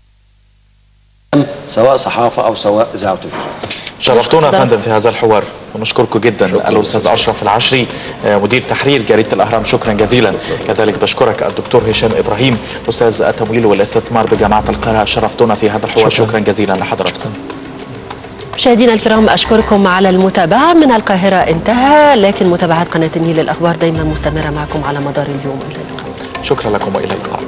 سواء صحافه او سواء اذاعه وتلفزيون شرفتونا يا فندم في هذا الحوار ونشكركم جدا الاستاذ اشرف العشري آه، مدير تحرير جريده الاهرام شكرا جزيلا كذلك بشكرك الدكتور هشام ابراهيم استاذ التمويل والاستثمار بجامعه القاهره شرفتونا في هذا الحوار شكراً. شكرا جزيلا لحضراتكم مشاهدينا الكرام أشكركم على المتابعة من القاهرة انتهى لكن متابعة قناة النيل الأخبار دايما مستمرة معكم على مدار اليوم إلى اللقاء شكرا لكم والى اللقاء